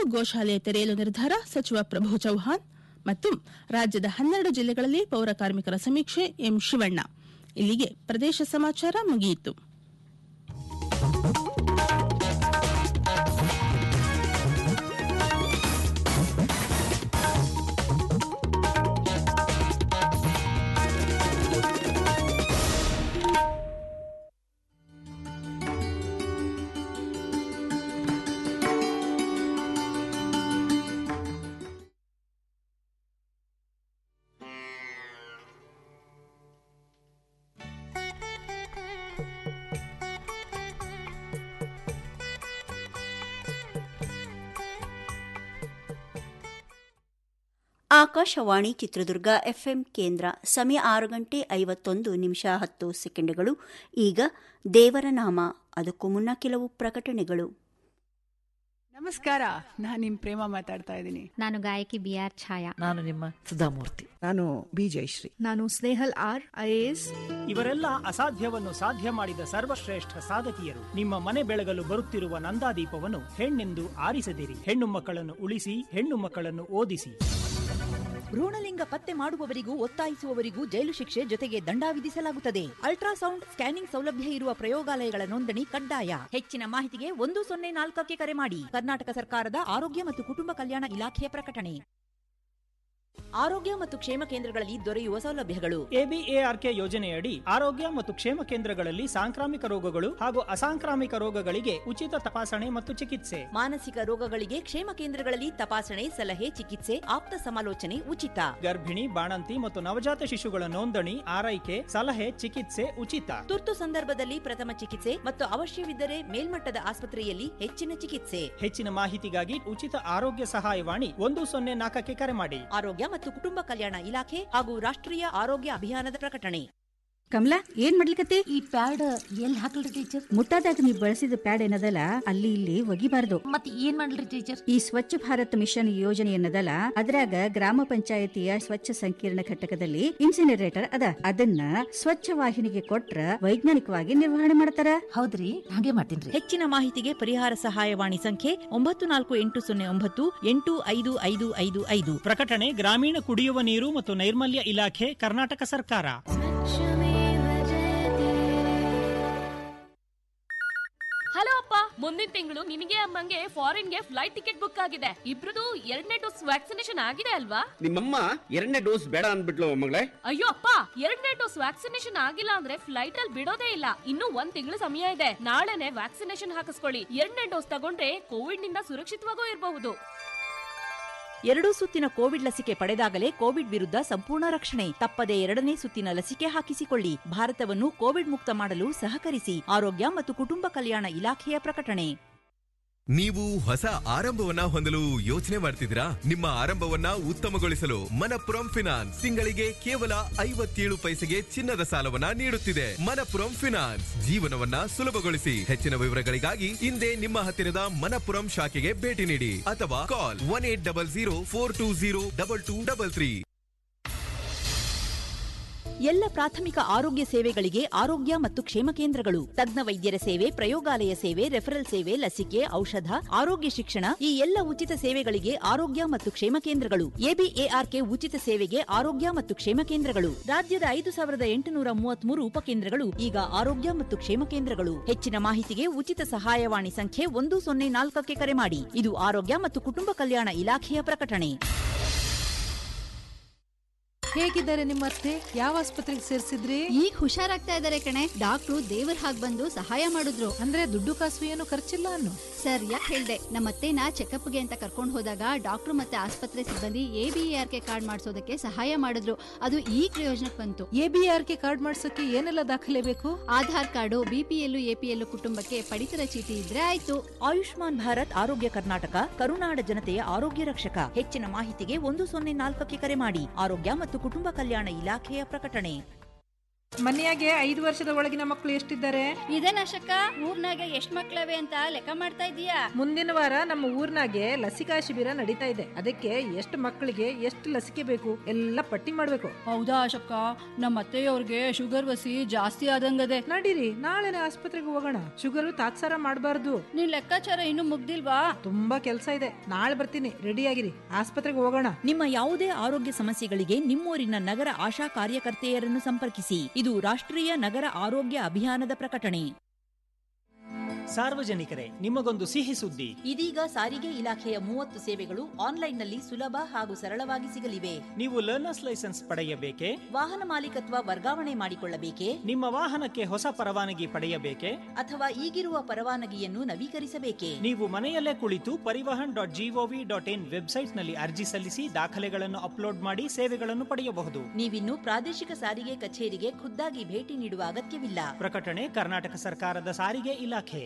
ಗೋಶಾಲೆ ತೆರೆಯಲು ನಿರ್ಧಾರ ಸಚಿವ ಪ್ರಭು ಚೌಹಾಣ್ ಮತ್ತು ರಾಜ್ಯದ ಹನ್ನೆರಡು ಜಿಲ್ಲೆಗಳಲ್ಲಿ ಪೌರ ಕಾರ್ಮಿಕರ ಸಮೀಕ್ಷೆ ಎಂ ಶಿವಣ್ಣ ಇಲ್ಲಿಗೆ ಪ್ರದೇಶ ಸಮಾಚಾರ ಮುಗಿಯಿತು ಆಕಾಶವಾಣಿ ಚಿತ್ರದುರ್ಗ ಎಫ್ಎಂ ಕೇಂದ್ರ ಸಮಯ ಆರು ಗಂಟೆ ಐವತ್ತೊಂದು ನಿಮಿಷ ಹತ್ತು ಸೆಕೆಂಡುಗಳು ಈಗ ದೇವರ ನಾಮ ಅದಕ್ಕೂ ಮುನ್ನ ಕೆಲವು ಪ್ರಕಟಣೆಗಳು ನಮಸ್ಕಾರ ನಾನು ನಿಮ್ ಪ್ರೇಮ ಮಾತಾಡ್ತಾ ಇದ್ದೀನಿ ನಾನು ಗಾಯಕಿ ಬಿ ಆರ್ ಛಾಯಾ ನಾನು ನಿಮ್ಮ ಸುಧಾಮೂರ್ತಿ ನಾನು ಬಿ ಜಯಶ್ರೀ ನಾನು ಸ್ನೇಹಲ್ ಆರ್ ಐಎಎಸ್ ಇವರೆಲ್ಲ ಅಸಾಧ್ಯವನ್ನು ಸಾಧ್ಯ ಮಾಡಿದ ಸರ್ವಶ್ರೇಷ್ಠ ಸಾಧಕಿಯರು ನಿಮ್ಮ ಮನೆ ಬೆಳಗಲು ಬರುತ್ತಿರುವ ನಂದಾದೀಪವನ್ನು ಹೆಣ್ಣೆಂದು ಆರಿಸದಿರಿ ಹೆಣ್ಣು ಮಕ್ಕಳನ್ನು ಉಳಿಸಿ ಹೆಣ್ಣು ಮಕ್ಕಳನ್ನು ಓದಿಸಿ ಭ್ರೂಣಲಿಂಗ ಪತ್ತೆ ಮಾಡುವವರಿಗೂ ಒತ್ತಾಯಿಸುವವರಿಗೂ ಜೈಲು ಶಿಕ್ಷೆ ಜೊತೆಗೆ ದಂಡ ವಿಧಿಸಲಾಗುತ್ತದೆ ಅಲ್ಟ್ರಾಸೌಂಡ್ ಸ್ಕ್ಯಾನಿಂಗ್ ಸೌಲಭ್ಯ ಇರುವ ಪ್ರಯೋಗಾಲಯಗಳ ನೋಂದಣಿ ಕಡ್ಡಾಯ ಹೆಚ್ಚಿನ ಮಾಹಿತಿಗೆ ಒಂದು ಸೊನ್ನೆ ನಾಲ್ಕಕ್ಕೆ ಕರೆ ಮಾಡಿ ಕರ್ನಾಟಕ ಸರ್ಕಾರದ ಆರೋಗ್ಯ ಮತ್ತು ಕುಟುಂಬ ಕಲ್ಯಾಣ ಇಲಾಖೆಯ ಪ್ರಕಟಣೆ ಆರೋಗ್ಯ ಮತ್ತು ಕ್ಷೇಮ ಕೇಂದ್ರಗಳಲ್ಲಿ ದೊರೆಯುವ ಸೌಲಭ್ಯಗಳು ಎಬಿಎಆರ್ಕೆ ಯೋಜನೆಯಡಿ ಆರೋಗ್ಯ ಮತ್ತು ಕ್ಷೇಮ ಕೇಂದ್ರಗಳಲ್ಲಿ ಸಾಂಕ್ರಾಮಿಕ ರೋಗಗಳು ಹಾಗೂ ಅಸಾಂಕ್ರಾಮಿಕ ರೋಗಗಳಿಗೆ ಉಚಿತ ತಪಾಸಣೆ ಮತ್ತು ಚಿಕಿತ್ಸೆ ಮಾನಸಿಕ ರೋಗಗಳಿಗೆ ಕ್ಷೇಮ ಕೇಂದ್ರಗಳಲ್ಲಿ ತಪಾಸಣೆ ಸಲಹೆ ಚಿಕಿತ್ಸೆ ಆಪ್ತ ಸಮಾಲೋಚನೆ ಉಚಿತ ಗರ್ಭಿಣಿ ಬಾಣಂತಿ ಮತ್ತು ನವಜಾತ ಶಿಶುಗಳ ನೋಂದಣಿ ಆರೈಕೆ ಸಲಹೆ ಚಿಕಿತ್ಸೆ ಉಚಿತ ತುರ್ತು ಸಂದರ್ಭದಲ್ಲಿ ಪ್ರಥಮ ಚಿಕಿತ್ಸೆ ಮತ್ತು ಅವಶ್ಯವಿದ್ದರೆ ಮೇಲ್ಮಟ್ಟದ ಆಸ್ಪತ್ರೆಯಲ್ಲಿ ಹೆಚ್ಚಿನ ಚಿಕಿತ್ಸೆ ಹೆಚ್ಚಿನ ಮಾಹಿತಿಗಾಗಿ ಉಚಿತ ಆರೋಗ್ಯ ಸಹಾಯವಾಣಿ ಒಂದು ಸೊನ್ನೆ ನಾಲ್ಕಕ್ಕೆ ಕರೆ ಮಾಡಿ ಆರೋಗ್ಯ ಮತ್ತು ಕುಟುಂಬ ಕಲ್ಯಾಣ ಇಲಾಖೆ ಹಾಗೂ ರಾಷ್ಟ್ರೀಯ ಆರೋಗ್ಯ ಅಭಿಯಾನದ ಪ್ರಕಟಣೆ ಕಮಲಾ ಏನ್ ಮಾಡ್ಲಿಕತ್ತಿ ಈ ಪ್ಯಾಡ್ ಎಲ್ಲಿ ಹಾಕಲ್ರಿ ಟೀಚರ್ ಮುಟ್ಟಾದಾಗ ನೀವು ಬಳಸಿದ ಪ್ಯಾಡ್ ಏನದಲ್ಲ ಅಲ್ಲಿ ಇಲ್ಲಿ ಒಗಿಬಾರ್ದು ಮತ್ ಏನ್ ಮಾಡ್ಲಿ ಟೀಚರ್ ಈ ಸ್ವಚ್ಛ ಭಾರತ್ ಮಿಷನ್ ಯೋಜನೆ ಏನದಲ್ಲ ಅದ್ರಾಗ ಗ್ರಾಮ ಪಂಚಾಯತಿಯ ಸ್ವಚ್ಛ ಸಂಕೀರ್ಣ ಘಟಕದಲ್ಲಿ ಇನ್ಸಿನರೇಟರ್ ಅದ ಅದನ್ನ ಸ್ವಚ್ಛ ವಾಹಿನಿಗೆ ಕೊಟ್ರ ವೈಜ್ಞಾನಿಕವಾಗಿ ನಿರ್ವಹಣೆ ಮಾಡ್ತಾರ ಹೌದ್ರಿ ಹಾಗೆ ಮಾಡ್ತೀನ್ರಿ ಹೆಚ್ಚಿನ ಮಾಹಿತಿಗೆ ಪರಿಹಾರ ಸಹಾಯವಾಣಿ ಸಂಖ್ಯೆ ಒಂಬತ್ತು ನಾಲ್ಕು ಎಂಟು ಸೊನ್ನೆ ಒಂಬತ್ತು ಎಂಟು ಐದು ಐದು ಐದು ಐದು ಪ್ರಕಟಣೆ ಗ್ರಾಮೀಣ ಕುಡಿಯುವ ನೀರು ಮತ್ತು ನೈರ್ಮಲ್ಯ ಇಲಾಖೆ ಕರ್ನಾಟಕ ಸರ್ಕಾರ ಹಲೋ ಅಪ್ಪ ಮುಂದಿನ ತಿಂಗಳು ನಿನಗೆ ಅಮ್ಮಂಗೆ ಫಾರಿನ್ಗೆ ಫ್ಲೈಟ್ ಟಿಕೆಟ್ ಬುಕ್ ಆಗಿದೆ ಇಬ್ರದು ಎರಡನೇ ಡೋಸ್ ವ್ಯಾಕ್ಸಿನೇಷನ್ ಆಗಿದೆ ಅಲ್ವಾ ನಿಮ್ಮಮ್ಮ ಎರಡನೇ ಡೋಸ್ ಬೇಡ ಅಂದ್ಬಿಟ್ಲು ಮಗಳೇ ಅಯ್ಯೋ ಅಪ್ಪ ಎರಡನೇ ಡೋಸ್ ವ್ಯಾಕ್ಸಿನೇಷನ್ ಆಗಿಲ್ಲ ಅಂದ್ರೆ ಫ್ಲೈಟ್ ಅಲ್ಲಿ ಬಿಡೋದೇ ಇಲ್ಲ ಇನ್ನು ಒಂದ್ ತಿಂಗಳು ಸಮಯ ಇದೆ ನಾಳೆನೆ ವ್ಯಾಕ್ಸಿನೇಷನ್ ಹಾಕಿಸ್ಕೊಳ್ಳಿ ಎರಡನೇ ಡೋಸ್ ತಗೊಂಡ್ರೆ ಕೋವಿಡ್ ನಿಂದ ಸುರಕ್ಷಿತವಾಗೂ ಇರಬಹುದು ಎರಡೂ ಸುತ್ತಿನ ಕೋವಿಡ್ ಲಸಿಕೆ ಪಡೆದಾಗಲೇ ಕೋವಿಡ್ ವಿರುದ್ಧ ಸಂಪೂರ್ಣ ರಕ್ಷಣೆ ತಪ್ಪದೆ ಎರಡನೇ ಸುತ್ತಿನ ಲಸಿಕೆ ಹಾಕಿಸಿಕೊಳ್ಳಿ ಭಾರತವನ್ನು ಕೋವಿಡ್ ಮುಕ್ತ ಮಾಡಲು ಸಹಕರಿಸಿ ಆರೋಗ್ಯ ಮತ್ತು ಕುಟುಂಬ ಕಲ್ಯಾಣ ಇಲಾಖೆಯ ಪ್ರಕಟಣೆ ನೀವು ಹೊಸ ಆರಂಭವನ್ನ ಹೊಂದಲು ಯೋಚನೆ ಮಾಡ್ತಿದ್ದೀರಾ ನಿಮ್ಮ ಆರಂಭವನ್ನ ಉತ್ತಮಗೊಳಿಸಲು ಮನಪುರಂ ಫಿನಾನ್ಸ್ ತಿಂಗಳಿಗೆ ಕೇವಲ ಐವತ್ತೇಳು ಪೈಸೆಗೆ ಚಿನ್ನದ ಸಾಲವನ್ನ ನೀಡುತ್ತಿದೆ ಮನಪುರಂ ಫಿನಾನ್ಸ್ ಜೀವನವನ್ನ ಸುಲಭಗೊಳಿಸಿ ಹೆಚ್ಚಿನ ವಿವರಗಳಿಗಾಗಿ ಹಿಂದೆ ನಿಮ್ಮ ಹತ್ತಿರದ ಮನಪುರಂ ಶಾಖೆಗೆ ಭೇಟಿ ನೀಡಿ ಅಥವಾ call one eight double zero four two zero double two double three ಎಲ್ಲ ಪ್ರಾಥಮಿಕ ಆರೋಗ್ಯ ಸೇವೆಗಳಿಗೆ ಆರೋಗ್ಯ ಮತ್ತು ಕ್ಷೇಮ ಕೇಂದ್ರಗಳು ತಜ್ಞ ವೈದ್ಯರ ಸೇವೆ ಪ್ರಯೋಗಾಲಯ ಸೇವೆ ರೆಫರಲ್ ಸೇವೆ ಲಸಿಕೆ ಔಷಧ ಆರೋಗ್ಯ ಶಿಕ್ಷಣ ಈ ಎಲ್ಲ ಉಚಿತ ಸೇವೆಗಳಿಗೆ ಆರೋಗ್ಯ ಮತ್ತು ಕ್ಷೇಮ ಕೇಂದ್ರಗಳು ಎಬಿಎಆರ್ಕೆ ಉಚಿತ ಸೇವೆಗೆ ಆರೋಗ್ಯ ಮತ್ತು ಕ್ಷೇಮ ಕೇಂದ್ರಗಳು ರಾಜ್ಯದ ಐದು ಸಾವಿರದ ಎಂಟುನೂರ ಮೂವತ್ಮೂರು ಉಪಕೇಂದ್ರಗಳು ಈಗ ಆರೋಗ್ಯ ಮತ್ತು ಕ್ಷೇಮ ಕೇಂದ್ರಗಳು ಹೆಚ್ಚಿನ ಮಾಹಿತಿಗೆ ಉಚಿತ ಸಹಾಯವಾಣಿ ಸಂಖ್ಯೆ ಒಂದು ಸೊನ್ನೆ ನಾಲ್ಕಕ್ಕೆ ಕರೆ ಮಾಡಿ ಇದು ಆರೋಗ್ಯ ಮತ್ತು ಕುಟುಂಬ ಕಲ್ಯಾಣ ಇಲಾಖೆಯ ಪ್ರಕಟಣೆ ಹೇಗಿದ್ದಾರೆ ನಿಮ್ಮ ಅತ್ತೆ ಯಾವ ಆಸ್ಪತ್ರೆಗೆ ಸೇರಿಸಿದ್ರಿ ಈಗ ಹುಷಾರಾಗ್ತಾ ಇದಾರೆ ಕಣೆ ಡಾಕ್ಟ್ರು ದೇವರ ಹಾಗ್ ಬಂದು ಸಹಾಯ ಮಾಡಿದ್ರು ಅಂದ್ರೆ ದುಡ್ಡು ಕಾಸು ಏನು ಖರ್ಚಿಲ್ಲ ಅನ್ನು ಸರ್ ಯಾಕೆ ಹೇಳ್ದೆ ನಮ್ಮ ಅತ್ತೆನ ಚೆಕಪ್ಗೆ ಅಂತ ಕರ್ಕೊಂಡು ಹೋದಾಗ ಡಾಕ್ಟ್ರು ಮತ್ತೆ ಆಸ್ಪತ್ರೆ ಸಿಬ್ಬಂದಿ A B R K card ಮಾಡಿಸೋದಕ್ಕೆ ಸಹಾಯ ಮಾಡಿದ್ರು ಅದು ಈ ಪ್ರಯೋಜನಕ್ಕೆ ಬಂತು A B R K card ಮಾಡ್ಸಕ್ಕೆ ಏನೆಲ್ಲ ದಾಖಲೆ ಬೇಕು ಆಧಾರ್ ಕಾರ್ಡು ಬಿಪಿಎಲ್ ಎಪಿಎಲ್ ಕುಟುಂಬಕ್ಕೆ ಪಡಿತರ ಚೀಟಿ ಇದ್ರೆ ಆಯ್ತು ಆಯುಷ್ಮಾನ್ ಭಾರತ್ ಆರೋಗ್ಯ ಕರ್ನಾಟಕ ಕರುನಾಡ ಜನತೆಯ ಆರೋಗ್ಯ ರಕ್ಷಕ ಹೆಚ್ಚಿನ ಮಾಹಿತಿಗೆ ಒಂದು ಸೊನ್ನೆ ನಾಲ್ಕಕ್ಕೆ ಕರೆ ಮಾಡಿ ಆರೋಗ್ಯ ಮತ್ತು ಕುಟುಂಬ ಕಲ್ಯಾಣ ಇಲಾಖೆಯ ಪ್ರಕಟಣೆ ಮನೆಯಾಗೆ ಐದು ವರ್ಷದ ಒಳಗಿನ ಮಕ್ಕಳು ಎಷ್ಟಿದ್ದಾರೆ ಇದೇನಶಕ ಊರ್ನಾಗ ಎಷ್ಟ್ ಮಕ್ಳವೆ ಅಂತ ಲೆಕ್ಕ ಮಾಡ್ತಾ ಇದೀಯಾ ಮುಂದಿನ ವಾರ ನಮ್ಮ ಊರ್ನಾಗೆ ಲಸಿಕಾ ಶಿಬಿರ ನಡೀತಾ ಇದೆ ಅದಕ್ಕೆ ಎಷ್ಟು ಮಕ್ಕಳಿಗೆ ಎಷ್ಟು ಲಸಿಕೆ ಬೇಕು ಎಲ್ಲ ಪಟ್ಟಿ ಮಾಡ್ಬೇಕು ಹೌದಾ ಅಶಕ್ಕ ನಮ್ಮ ಅತ್ತೆಯವ್ರಿಗೆ ಶುಗರ್ ವಸಿ ಜಾಸ್ತಿ ಆದಂಗದೆ ನಡೀರಿ ನಾಳೆನೆ ಆಸ್ಪತ್ರೆಗೆ ಹೋಗೋಣ ಶುಗರ್ ತಾತ್ಸಾರ ಮಾಡಬಾರ್ದು ನಿನ್ ಲೆಕ್ಕಾಚಾರ ಇನ್ನು ಮುಗ್ದಿಲ್ವಾ ತುಂಬಾ ಕೆಲಸ ಇದೆ ನಾಳೆ ಬರ್ತೀನಿ ರೆಡಿ ಆಗಿರಿ ಆಸ್ಪತ್ರೆಗೆ ಹೋಗೋಣ ನಿಮ್ಮ ಯಾವುದೇ ಆರೋಗ್ಯ ಸಮಸ್ಯೆಗಳಿಗೆ ನಿಮ್ಮೂರಿನ ನಗರ ಆಶಾ ಕಾರ್ಯಕರ್ತೆಯರನ್ನು ಸಂಪರ್ಕಿಸಿ ಇದು ರಾಷ್ಟ್ರೀಯ ನಗರ ಆರೋಗ್ಯ ಅಭಿಯಾನದ ಪ್ರಕಟಣೆ ಸಾರ್ವಜನಿಕರೇ ನಿಮಗೊಂದು ಸಿಹಿ ಸುದ್ದಿ ಇದೀಗ ಸಾರಿಗೆ ಇಲಾಖೆಯ ಮೂವತ್ತು ಸೇವೆಗಳು ಆನ್ಲೈನ್ನಲ್ಲಿ ಸುಲಭ ಹಾಗೂ ಸರಳವಾಗಿ ಸಿಗಲಿವೆ ನೀವು ಲರ್ನರ್ಸ್ ಲೈಸೆನ್ಸ್ ಪಡೆಯಬೇಕೆ ವಾಹನ ಮಾಲೀಕತ್ವ ವರ್ಗಾವಣೆ ಮಾಡಿಕೊಳ್ಳಬೇಕೆ ನಿಮ್ಮ ವಾಹನಕ್ಕೆ ಹೊಸ ಪರವಾನಗಿ ಪಡೆಯಬೇಕೆ ಅಥವಾ ಈಗಿರುವ ಪರವಾನಗಿಯನ್ನು ನವೀಕರಿಸಬೇಕೆ ನೀವು ಮನೆಯಲ್ಲೇ ಕುಳಿತು Parivahan dot GOV dot in ವೆಬ್ಸೈಟ್ನಲ್ಲಿ ಅರ್ಜಿ ಸಲ್ಲಿಸಿ ದಾಖಲೆಗಳನ್ನು ಅಪ್ಲೋಡ್ ಮಾಡಿ ಸೇವೆಗಳನ್ನು ಪಡೆಯಬಹುದು ನೀವಿನ್ನು ಪ್ರಾದೇಶಿಕ ಸಾರಿಗೆ ಕಚೇರಿಗೆ ಖುದ್ದಾಗಿ ಭೇಟಿ ನೀಡುವ ಅಗತ್ಯವಿಲ್ಲ ಪ್ರಕಟಣೆ ಕರ್ನಾಟಕ ಸರ್ಕಾರದ ಸಾರಿಗೆ ಇಲಾಖೆ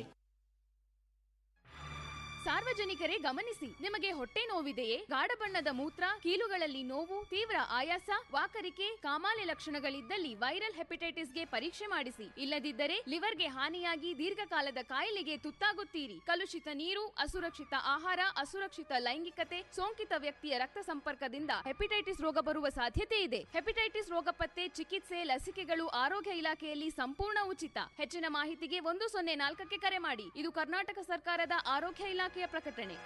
ಸಾರ್ವಜನಿಕರೇ ಗಮನಿಸಿ ನಿಮಗೆ ಹೊಟ್ಟೆ ನೋವಿದೆಯೇ ಗಾಢ ಬಣ್ಣದ ಮೂತ್ರ ಕೀಲುಗಳಲ್ಲಿ ನೋವು ತೀವ್ರ ಆಯಾಸ ವಾಕರಿಕೆ ಕಾಮಾಲೆ ಲಕ್ಷಣಗಳಿದ್ದಲ್ಲಿ ವೈರಲ್ ಹೆಪಟೈಟಿಸ್ಗೆ ಪರೀಕ್ಷೆ ಮಾಡಿಸಿ ಇಲ್ಲದಿದ್ದರೆ ಲಿವರ್ಗೆ ಹಾನಿಯಾಗಿ ದೀರ್ಘಕಾಲದ ಕಾಯಿಲೆಗೆ ತುತ್ತಾಗುತ್ತೀರಿ ಕಲುಷಿತ ನೀರು ಅಸುರಕ್ಷಿತ ಆಹಾರ ಅಸುರಕ್ಷಿತ ಲೈಂಗಿಕತೆ ಸೋಂಕಿತ ವ್ಯಕ್ತಿಯ ರಕ್ತ ಸಂಪರ್ಕದಿಂದ ಹೆಪಟೈಟಿಸ್ ರೋಗ ಬರುವ ಸಾಧ್ಯತೆ ಇದೆ ಹೆಪಟೈಟಿಸ್ ರೋಗ ಪತ್ತೆ ಚಿಕಿತ್ಸೆ ಲಸಿಕೆಗಳು ಆರೋಗ್ಯ ಇಲಾಖೆಯಲ್ಲಿ ಸಂಪೂರ್ಣ ಉಚಿತ ಹೆಚ್ಚಿನ ಮಾಹಿತಿಗೆ ಒಂದು ಸೊನ್ನೆ ನಾಲ್ಕಕ್ಕೆ ಕರೆ ಮಾಡಿ ಇದು ಕರ್ನಾಟಕ ಸರ್ಕಾರದ ಆರೋಗ್ಯ ಇಲಾಖೆಯ ಪ್ರಕಟಣೆ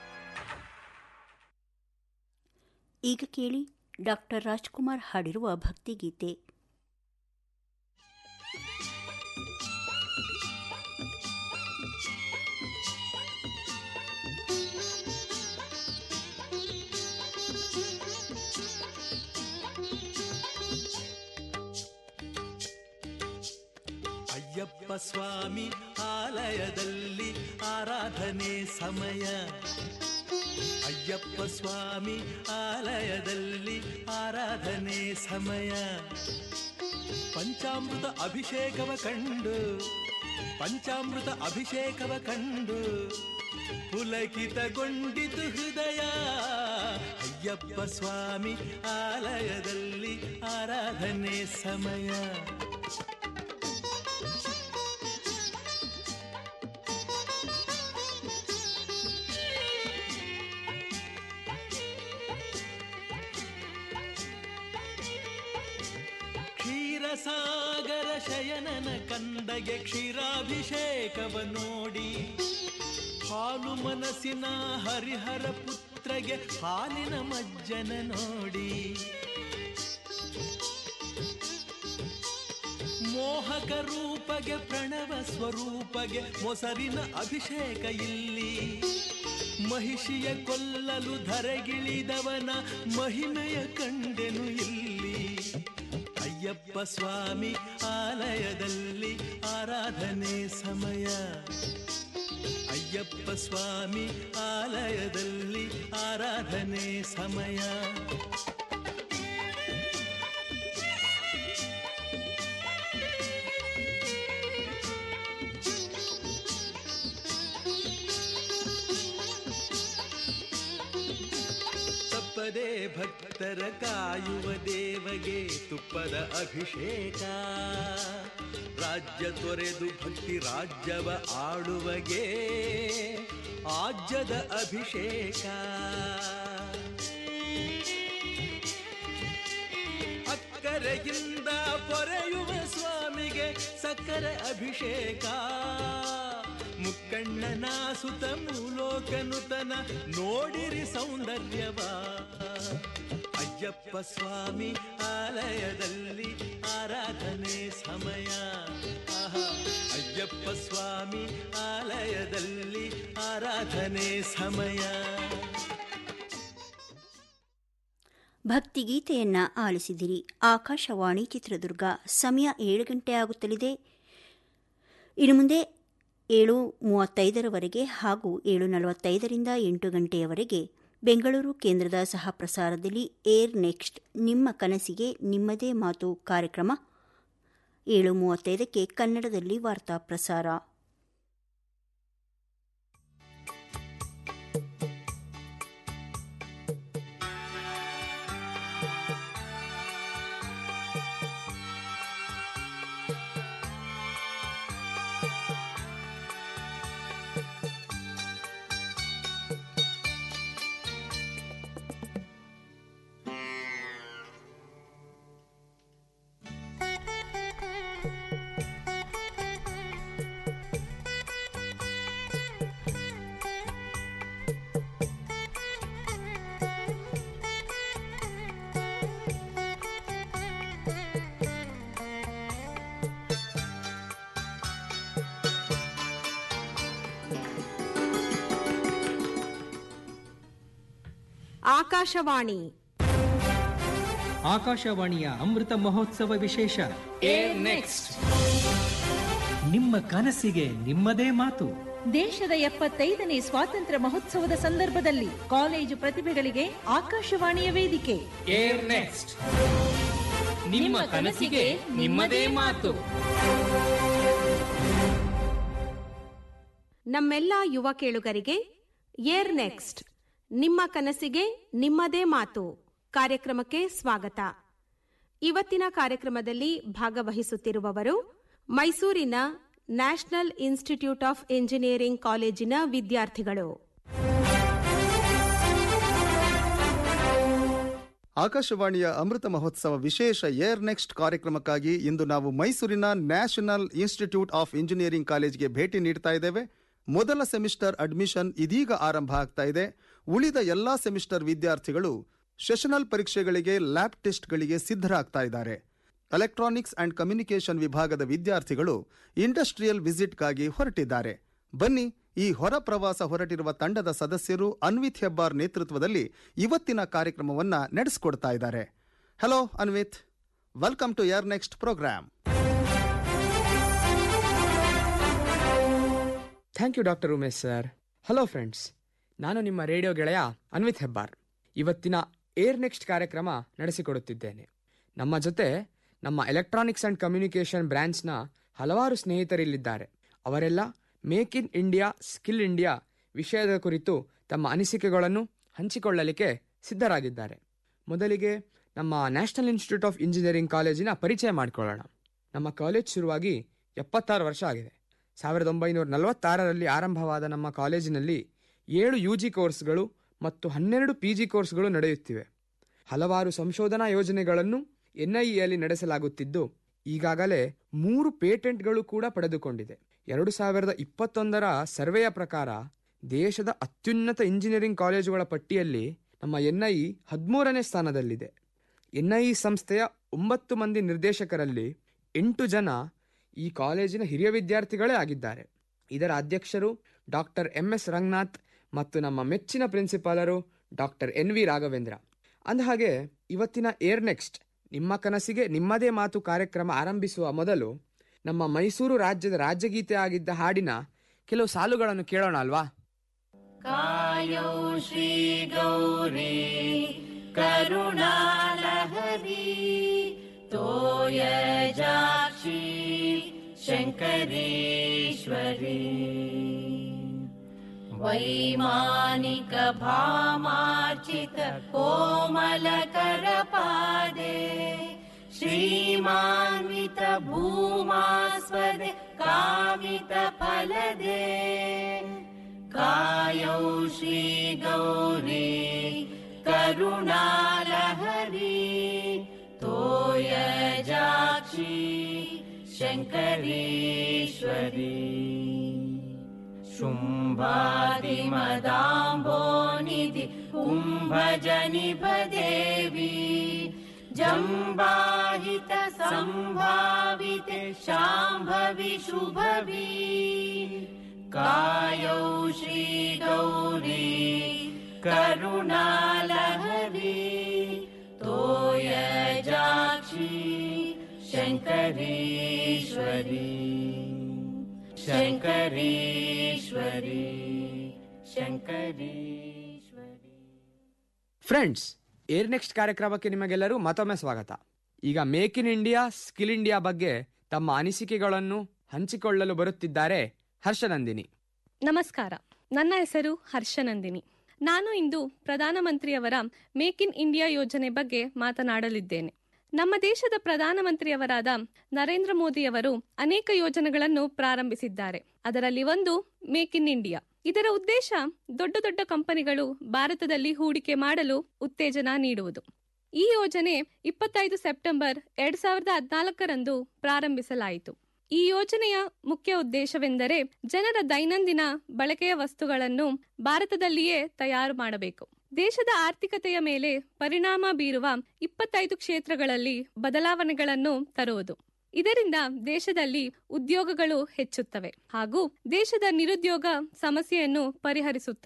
ಈಗ ಕೇಳಿ ಡಾಕ್ಟರ್ ರಾಜ್ಕುಮಾರ್ ಹಾಡಿರುವ ಭಕ್ತಿಗೀತೆ ಅಯ್ಯಪ್ಪ ಸ್ವಾಮಿ ಆಲಯದಲ್ಲಿ ಆರಾಧನೆ ಸಮಯ ಅಯ್ಯಪ್ಪ ಸ್ವಾಮಿ ಆಲಯದಲ್ಲಿ ಆರಾಧನೆ ಸಮಯ ಪಂಚಾಮೃತ ಅಭಿಷೇಕವ ಕಂಡು ಪಂಚಾಮೃತ ಅಭಿಷೇಕವ ಕಂಡು ಪುಲಕಿತಗೊಂಡಿತು ಹೃದಯ ಅಯ್ಯಪ್ಪ ಸ್ವಾಮಿ ಆಲಯದಲ್ಲಿ ಆರಾಧನೆ ಸಮಯ ಕ್ಷೀರಸಾಗರ ಶಯನನ ಕಂದಗೆ ಕ್ಷೀರಾಭಿಷೇಕವ ನೋಡಿ ಹಾಲು ಮನಸ್ಸಿನ ಹರಿಹರ ಪುತ್ರಗೆ ಹಾಲಿನ ಮಜ್ಜನ ನೋಡಿ ಮೋಹಕ ರೂಪಗೆ ಪ್ರಣವ ಸ್ವರೂಪಗೆ ಮೊಸರಿನ ಅಭಿಷೇಕ ಇಲ್ಲಿ ಮಹಿಷಿಯ ಕೊಲ್ಲಲು ಧರೆಗಿಳಿದವನ ಮಹಿಮೆಯ ಕಂಡೆನು ಇಲ್ಲಿ ಅಯ್ಯಪ್ಪ ಸ್ವಾಮಿ ಆಲಯದಲ್ಲಿ ಆರಾಧನೆ ಸಮಯ ಅಯ್ಯಪ್ಪ ಸ್ವಾಮಿ ಆಲಯದಲ್ಲಿ ಆರಾಧನೆ ಸಮಯ ತಪ್ಪದೆ ಭಕ್ತರ ಕಾಯುವ ದೇವಗೆ ತುಪ್ಪದ ಅಭಿಷೇಕ ರಾಜ್ಯ ತೊರೆದು ಭಕ್ತಿ ರಾಜ್ಯವ ಆಳುವಗೆ ಆಜ್ಯದ ಅಭಿಷೇಕ ಅಕ್ಕರೆಯಿಂದ ಪೊರೆಯುವ ಸ್ವಾಮಿಗೆ ಸಕ್ಕರೆ ಅಭಿಷೇಕ ಮುಕ್ಕಣ್ಣನ ಸುತ ಮೂಲೋಕನುತನ ನೋಡಿರಿ ಸೌಂದರ್ಯವ ಅಯ್ಯಪ್ಪ ಸ್ವಾಮಿ ಆಲಯದಲ್ಲಿ ಆರಾಧನೆ ಸಮಯ ಆಹಾ ಅಯ್ಯಪ್ಪ ಸ್ವಾಮಿ ಆಲಯದಲ್ಲಿ ಆರಾಧನೆ ಸಮಯ ಭಕ್ತಿಗೀತೆಯನ್ನ ಆಲಿಸಿದಿರಿ ಆಕಾಶವಾಣಿ ಚಿತ್ರದುರ್ಗ ಸಮಯ ಏಳು ಗಂಟೆ ಆಗುತ್ತಲಿದೆ ಇನ್ನು ಮುಂದೆ ಏಳು ಮೂವತ್ತೈದರವರೆಗೆ ಹಾಗೂ ಏಳು ನಲವತ್ತೈದರಿಂದ ಎಂಟು ಗಂಟೆಯವರೆಗೆ ಬೆಂಗಳೂರು ಕೇಂದ್ರದ ಸಹ ಪ್ರಸಾರದಲ್ಲಿ ಏರ್ ನೆಕ್ಸ್ಟ್ ನಿಮ್ಮ ಕನಸಿಗೆ ನಿಮ್ಮದೇ ಮಾತು ಕಾರ್ಯಕ್ರಮ ಏಳು ಮೂವತ್ತೈದಕ್ಕೆ ಕನ್ನಡದಲ್ಲಿ ವಾರ್ತಾ ಪ್ರಸಾರ ಆಕಾಶವಾಣಿ ಆಕಾಶವಾಣಿಯ ಅಮೃತ ಮಹೋತ್ಸವ ವಿಶೇಷ ಏರ್ ನೆಕ್ಸ್ಟ್ ನಿಮ್ಮ ಕನಸಿಗೆ ನಿಮ್ಮದೇ ಮಾತು ದೇಶದ ಎಪ್ಪತ್ತೈದನೇ ಸ್ವಾತಂತ್ರ್ಯ ಮಹೋತ್ಸವದ ಸಂದರ್ಭದಲ್ಲಿ ಕಾಲೇಜು ಪ್ರತಿಭೆಗಳಿಗೆ ಆಕಾಶವಾಣಿಯ ವೇದಿಕೆ ಏರ್ ನೆಕ್ಸ್ಟ್ ನಿಮ್ಮ ಕನಸಿಗೆ ನಿಮ್ಮದೇ ಮಾತು ನಮ್ಮೆಲ್ಲ ಯುವ ಕೇಳುಗರಿಗೆ ಏರ್ ನೆಕ್ಸ್ಟ್ ನಿಮ್ಮ ಕನಸಿಗೆ ನಿಮ್ಮದೇ ಮಾತು ಕಾರ್ಯಕ್ರಮಕ್ಕೆ ಸ್ವಾಗತ ಇವತ್ತಿನ ಕಾರ್ಯಕ್ರಮದಲ್ಲಿ ಭಾಗವಹಿಸುತ್ತಿರುವವರು ಮೈಸೂರಿನ ನ್ಯಾಷನಲ್ ಇನ್ಸ್ಟಿಟ್ಯೂಟ್ ಆಫ್ ಎಂಜಿನಿಯರಿಂಗ್ ಕಾಲೇಜಿನ ವಿದ್ಯಾರ್ಥಿಗಳು ಆಕಾಶವಾಣಿಯ ಅಮೃತ ಮಹೋತ್ಸವ ವಿಶೇಷ ಏರ್ ನೆಕ್ಸ್ಟ್ ಕಾರ್ಯಕ್ರಮಕ್ಕಾಗಿ ಇಂದು ನಾವು ಮೈಸೂರಿನ ನ್ಯಾಷನಲ್ ಇನ್ಸ್ಟಿಟ್ಯೂಟ್ ಆಫ್ ಇಂಜಿನಿಯರಿಂಗ್ ಕಾಲೇಜ್ಗೆ ಭೇಟಿ ನೀಡ್ತಾ ಇದ್ದೇವೆ ಮೊದಲ ಸೆಮಿಸ್ಟರ್ ಅಡ್ಮಿಷನ್ ಇದೀಗ ಆರಂಭ ಆಗ್ತಾ ಇದೆ ಉಳಿದ ಎಲ್ಲಾ ಸೆಮಿಸ್ಟರ್ ವಿದ್ಯಾರ್ಥಿಗಳು ಸೆಷನಲ್ ಪರೀಕ್ಷೆಗಳಿಗೆ ಲ್ಯಾಬ್ ಟೆಸ್ಟ್ಗಳಿಗೆ ಸಿದ್ಧರಾಗ್ತಾ ಇದ್ದಾರೆ ಎಲೆಕ್ಟ್ರಾನಿಕ್ಸ್ ಅಂಡ್ ಕಮ್ಯುನಿಕೇಷನ್ ವಿಭಾಗದ ವಿದ್ಯಾರ್ಥಿಗಳು ಇಂಡಸ್ಟ್ರಿಯಲ್ ವಿಸಿಟ್ಗಾಗಿ ಹೊರಟಿದ್ದಾರೆ ಬನ್ನಿ ಈ ಹೊರ ಪ್ರವಾಸ ಹೊರಟಿರುವ ತಂಡದ ಸದಸ್ಯರು ಅನ್ವಿತ್ ಹೆಬ್ಬಾರ್ ನೇತೃತ್ವದಲ್ಲಿ ಇವತ್ತಿನ ಕಾರ್ಯಕ್ರಮವನ್ನ ನಡೆಸಿಕೊಡ್ತಾ ಇದ್ದಾರೆ hello Anvith welcome to your next programme thank you doctor Umesh sir hello friends ನಾನು ನಿಮ್ಮ ರೇಡಿಯೋ ಗೆಳೆಯ ಅನ್ವಿತ್ ಹೆಬ್ಬಾರ್ ಇವತ್ತಿನ ಏರ್ ನೆಕ್ಸ್ಟ್ ಕಾರ್ಯಕ್ರಮ ನಡೆಸಿಕೊಡುತ್ತಿದ್ದೇನೆ ನಮ್ಮ ಜೊತೆ ನಮ್ಮ ಎಲೆಕ್ಟ್ರಾನಿಕ್ಸ್ ಅಂಡ್ ಕಮ್ಯುನಿಕೇಷನ್ ಬ್ರಾಂಚ್ನ ಹಲವಾರು ಸ್ನೇಹಿತರಿಲ್ಲಿದ್ದಾರೆ ಅವರೆಲ್ಲ make in India skill India ವಿಷಯದ ಕುರಿತು ತಮ್ಮ ಅನಿಸಿಕೆಗಳನ್ನು ಹಂಚಿಕೊಳ್ಳಲಿಕ್ಕೆ ಸಿದ್ಧರಾಗಿದ್ದಾರೆ ಮೊದಲಿಗೆ ನಮ್ಮ ನ್ಯಾಷನಲ್ ಇನ್ಸ್ಟಿಟ್ಯೂಟ್ ಆಫ್ ಇಂಜಿನಿಯರಿಂಗ್ ಕಾಲೇಜಿನ ಪರಿಚಯ ಮಾಡಿಕೊಳ್ಳೋಣ ನಮ್ಮ ಕಾಲೇಜ್ ಶುರುವಾಗಿ ಎಪ್ಪತ್ತಾರು ವರ್ಷ ಆಗಿದೆ ಸಾವಿರದ ಒಂಬೈನೂರ ನಲವತ್ತಾರರಲ್ಲಿ ಆರಂಭವಾದ ನಮ್ಮ ಕಾಲೇಜಿನಲ್ಲಿ ಏಳು ಯು ಜಿ ಕೋರ್ಸ್ಗಳು ಮತ್ತು ಹನ್ನೆರಡು ಪಿ ಜಿ ಕೋರ್ಸ್ಗಳು ನಡೆಯುತ್ತಿವೆ ಹಲವಾರು ಸಂಶೋಧನಾ ಯೋಜನೆಗಳನ್ನು ಎನ್ಐಇಯಲ್ಲಿ ನಡೆಸಲಾಗುತ್ತಿದ್ದು ಈಗಾಗಲೇ ಮೂರು ಪೇಟೆಂಟ್ಗಳು ಕೂಡ ಪಡೆದುಕೊಂಡಿದೆ ಎರಡು ಸಾವಿರದ ಇಪ್ಪತ್ತೊಂದರ ಸರ್ವೆಯ ಪ್ರಕಾರ ದೇಶದ ಅತ್ಯುನ್ನತ ಇಂಜಿನಿಯರಿಂಗ್ ಕಾಲೇಜುಗಳ ಪಟ್ಟಿಯಲ್ಲಿ ನಮ್ಮ ಎನ್ಐಇ ಹದಿಮೂರನೇ ಸ್ಥಾನದಲ್ಲಿದೆ ಎನ್ಐಇ ಸಂಸ್ಥೆಯ ಒಂಬತ್ತು ಮಂದಿ ನಿರ್ದೇಶಕರಲ್ಲಿ ಎಂಟು ಜನ ಈ ಕಾಲೇಜಿನ ಹಿರಿಯ ವಿದ್ಯಾರ್ಥಿಗಳೇ ಆಗಿದ್ದಾರೆ ಇದರ ಅಧ್ಯಕ್ಷರು ಡಾಕ್ಟರ್ ಎಂ ಎಸ್ ರಂಗನಾಥ್ ಮತ್ತು ನಮ್ಮ ಮೆಚ್ಚಿನ ಪ್ರಿನ್ಸಿಪಾಲರು ಡಾಕ್ಟರ್ ಎನ್ ವಿ ರಾಘವೇಂದ್ರ ಅಂದಹಾಗೆ ಇವತ್ತಿನ ಏರ್ ನೆಕ್ಸ್ಟ್ ನಿಮ್ಮ ಕನಸಿಗೆ ನಿಮ್ಮದೇ ಮಾತು ಕಾರ್ಯಕ್ರಮ ಆರಂಭಿಸುವ ಮೊದಲು ನಮ್ಮ ಮೈಸೂರು ರಾಜ್ಯದ ರಾಜ್ಯಗೀತೆ ಆಗಿದ್ದ ಹಾಡಿನ ಕೆಲವು ಸಾಲುಗಳನ್ನು ಕೇಳೋಣ ಅಲ್ವಾ कायौ श्रीगौरी करुणालहरी तोयजाक्षी शङ्करेश्वरी वैमानिकभामार्चित कोमलकरपादे श्रीमान्वित भूमास्पदे कामितफलदे कायौ श्रीगौरी करुणालहरी तोयजाक्षी शङ्करेश्वरी शुम्भादिमदाम्भोनिधि कुम्भजनिभदेवी जम्बाहित सम्भाविते शाम्भवि शुभवी कायौ श्रीगौरी करुणालहरी तोयजाक्षी शङ्करेश्वरी शङ्करेश्वरी शङ्करेश्वरी ಫ್ರೆಂಡ್ಸ್ ಏರ್ ನೆಕ್ಸ್ಟ್ ಕಾರ್ಯಕ್ರಮಕ್ಕೆ ನಿಮಗೆಲ್ಲರೂ ಮತ್ತೊಮ್ಮೆ ಸ್ವಾಗತ ಈಗ make in India skill India ಬಗ್ಗೆ ತಮ್ಮ ಅನಿಸಿಕೆಗಳನ್ನು ಹಂಚಿಕೊಳ್ಳಲು ಬರುತ್ತಿದ್ದಾರೆ ಹರ್ಷನಂದಿನಿ ನಮಸ್ಕಾರ ನನ್ನ ಹೆಸರು ಹರ್ಷನಂದಿನಿ ನಾನು ಇಂದು ಪ್ರಧಾನಮಂತ್ರಿಯವರ ಮೇಕ್ ಇನ್ ಇಂಡಿಯಾ ಯೋಜನೆ ಬಗ್ಗೆ ಮಾತನಾಡಲಿದ್ದೇನೆ ನಮ್ಮ ದೇಶದ ಪ್ರಧಾನಮಂತ್ರಿಯವರಾದ ನರೇಂದ್ರ ಮೋದಿಯವರು ಅನೇಕ ಯೋಜನೆಗಳನ್ನು ಪ್ರಾರಂಭಿಸಿದ್ದಾರೆ ಅದರಲ್ಲಿ ಒಂದು ಮೇಕ್ ಇನ್ ಇಂಡಿಯಾ ಇದರ ಉದ್ದೇಶ ದೊಡ್ಡ ದೊಡ್ಡ ಕಂಪನಿಗಳು ಭಾರತದಲ್ಲಿ ಹೂಡಿಕೆ ಮಾಡಲು ಉತ್ತೇಜನ ನೀಡುವುದು ಈ ಯೋಜನೆ ಇಪ್ಪತ್ತೈದು ಸೆಪ್ಟೆಂಬರ್ ಎರಡ್ ಸಾವಿರದ ಹದಿನಾಲ್ಕರಂದು ಪ್ರಾರಂಭಿಸಲಾಯಿತು ಈ ಯೋಜನೆಯ ಮುಖ್ಯ ಉದ್ದೇಶವೆಂದರೆ ಜನರ ದೈನಂದಿನ ಬಳಕೆಯ ವಸ್ತುಗಳನ್ನು ಭಾರತದಲ್ಲಿಯೇ ತಯಾರು ಮಾಡಬೇಕು ದೇಶದ ಆರ್ಥಿಕತೆಯ ಮೇಲೆ ಪರಿಣಾಮ ಬೀರುವ ಇಪ್ಪತ್ತೈದು ಕ್ಷೇತ್ರಗಳಲ್ಲಿ ಬದಲಾವಣೆಗಳನ್ನು ತರುವುದು ಇದರಿಂದ ದೇಶದಲ್ಲಿ ಉದ್ಯೋಗಗಳು ಹೆಚ್ಚುತ್ತವೆ ಹಾಗೂ ದೇಶದ ನಿರುದ್ಯೋಗ ಸಮಸ್ಯೆಯನ್ನು ಪರಿಹರಿಸುತ್ತದೆ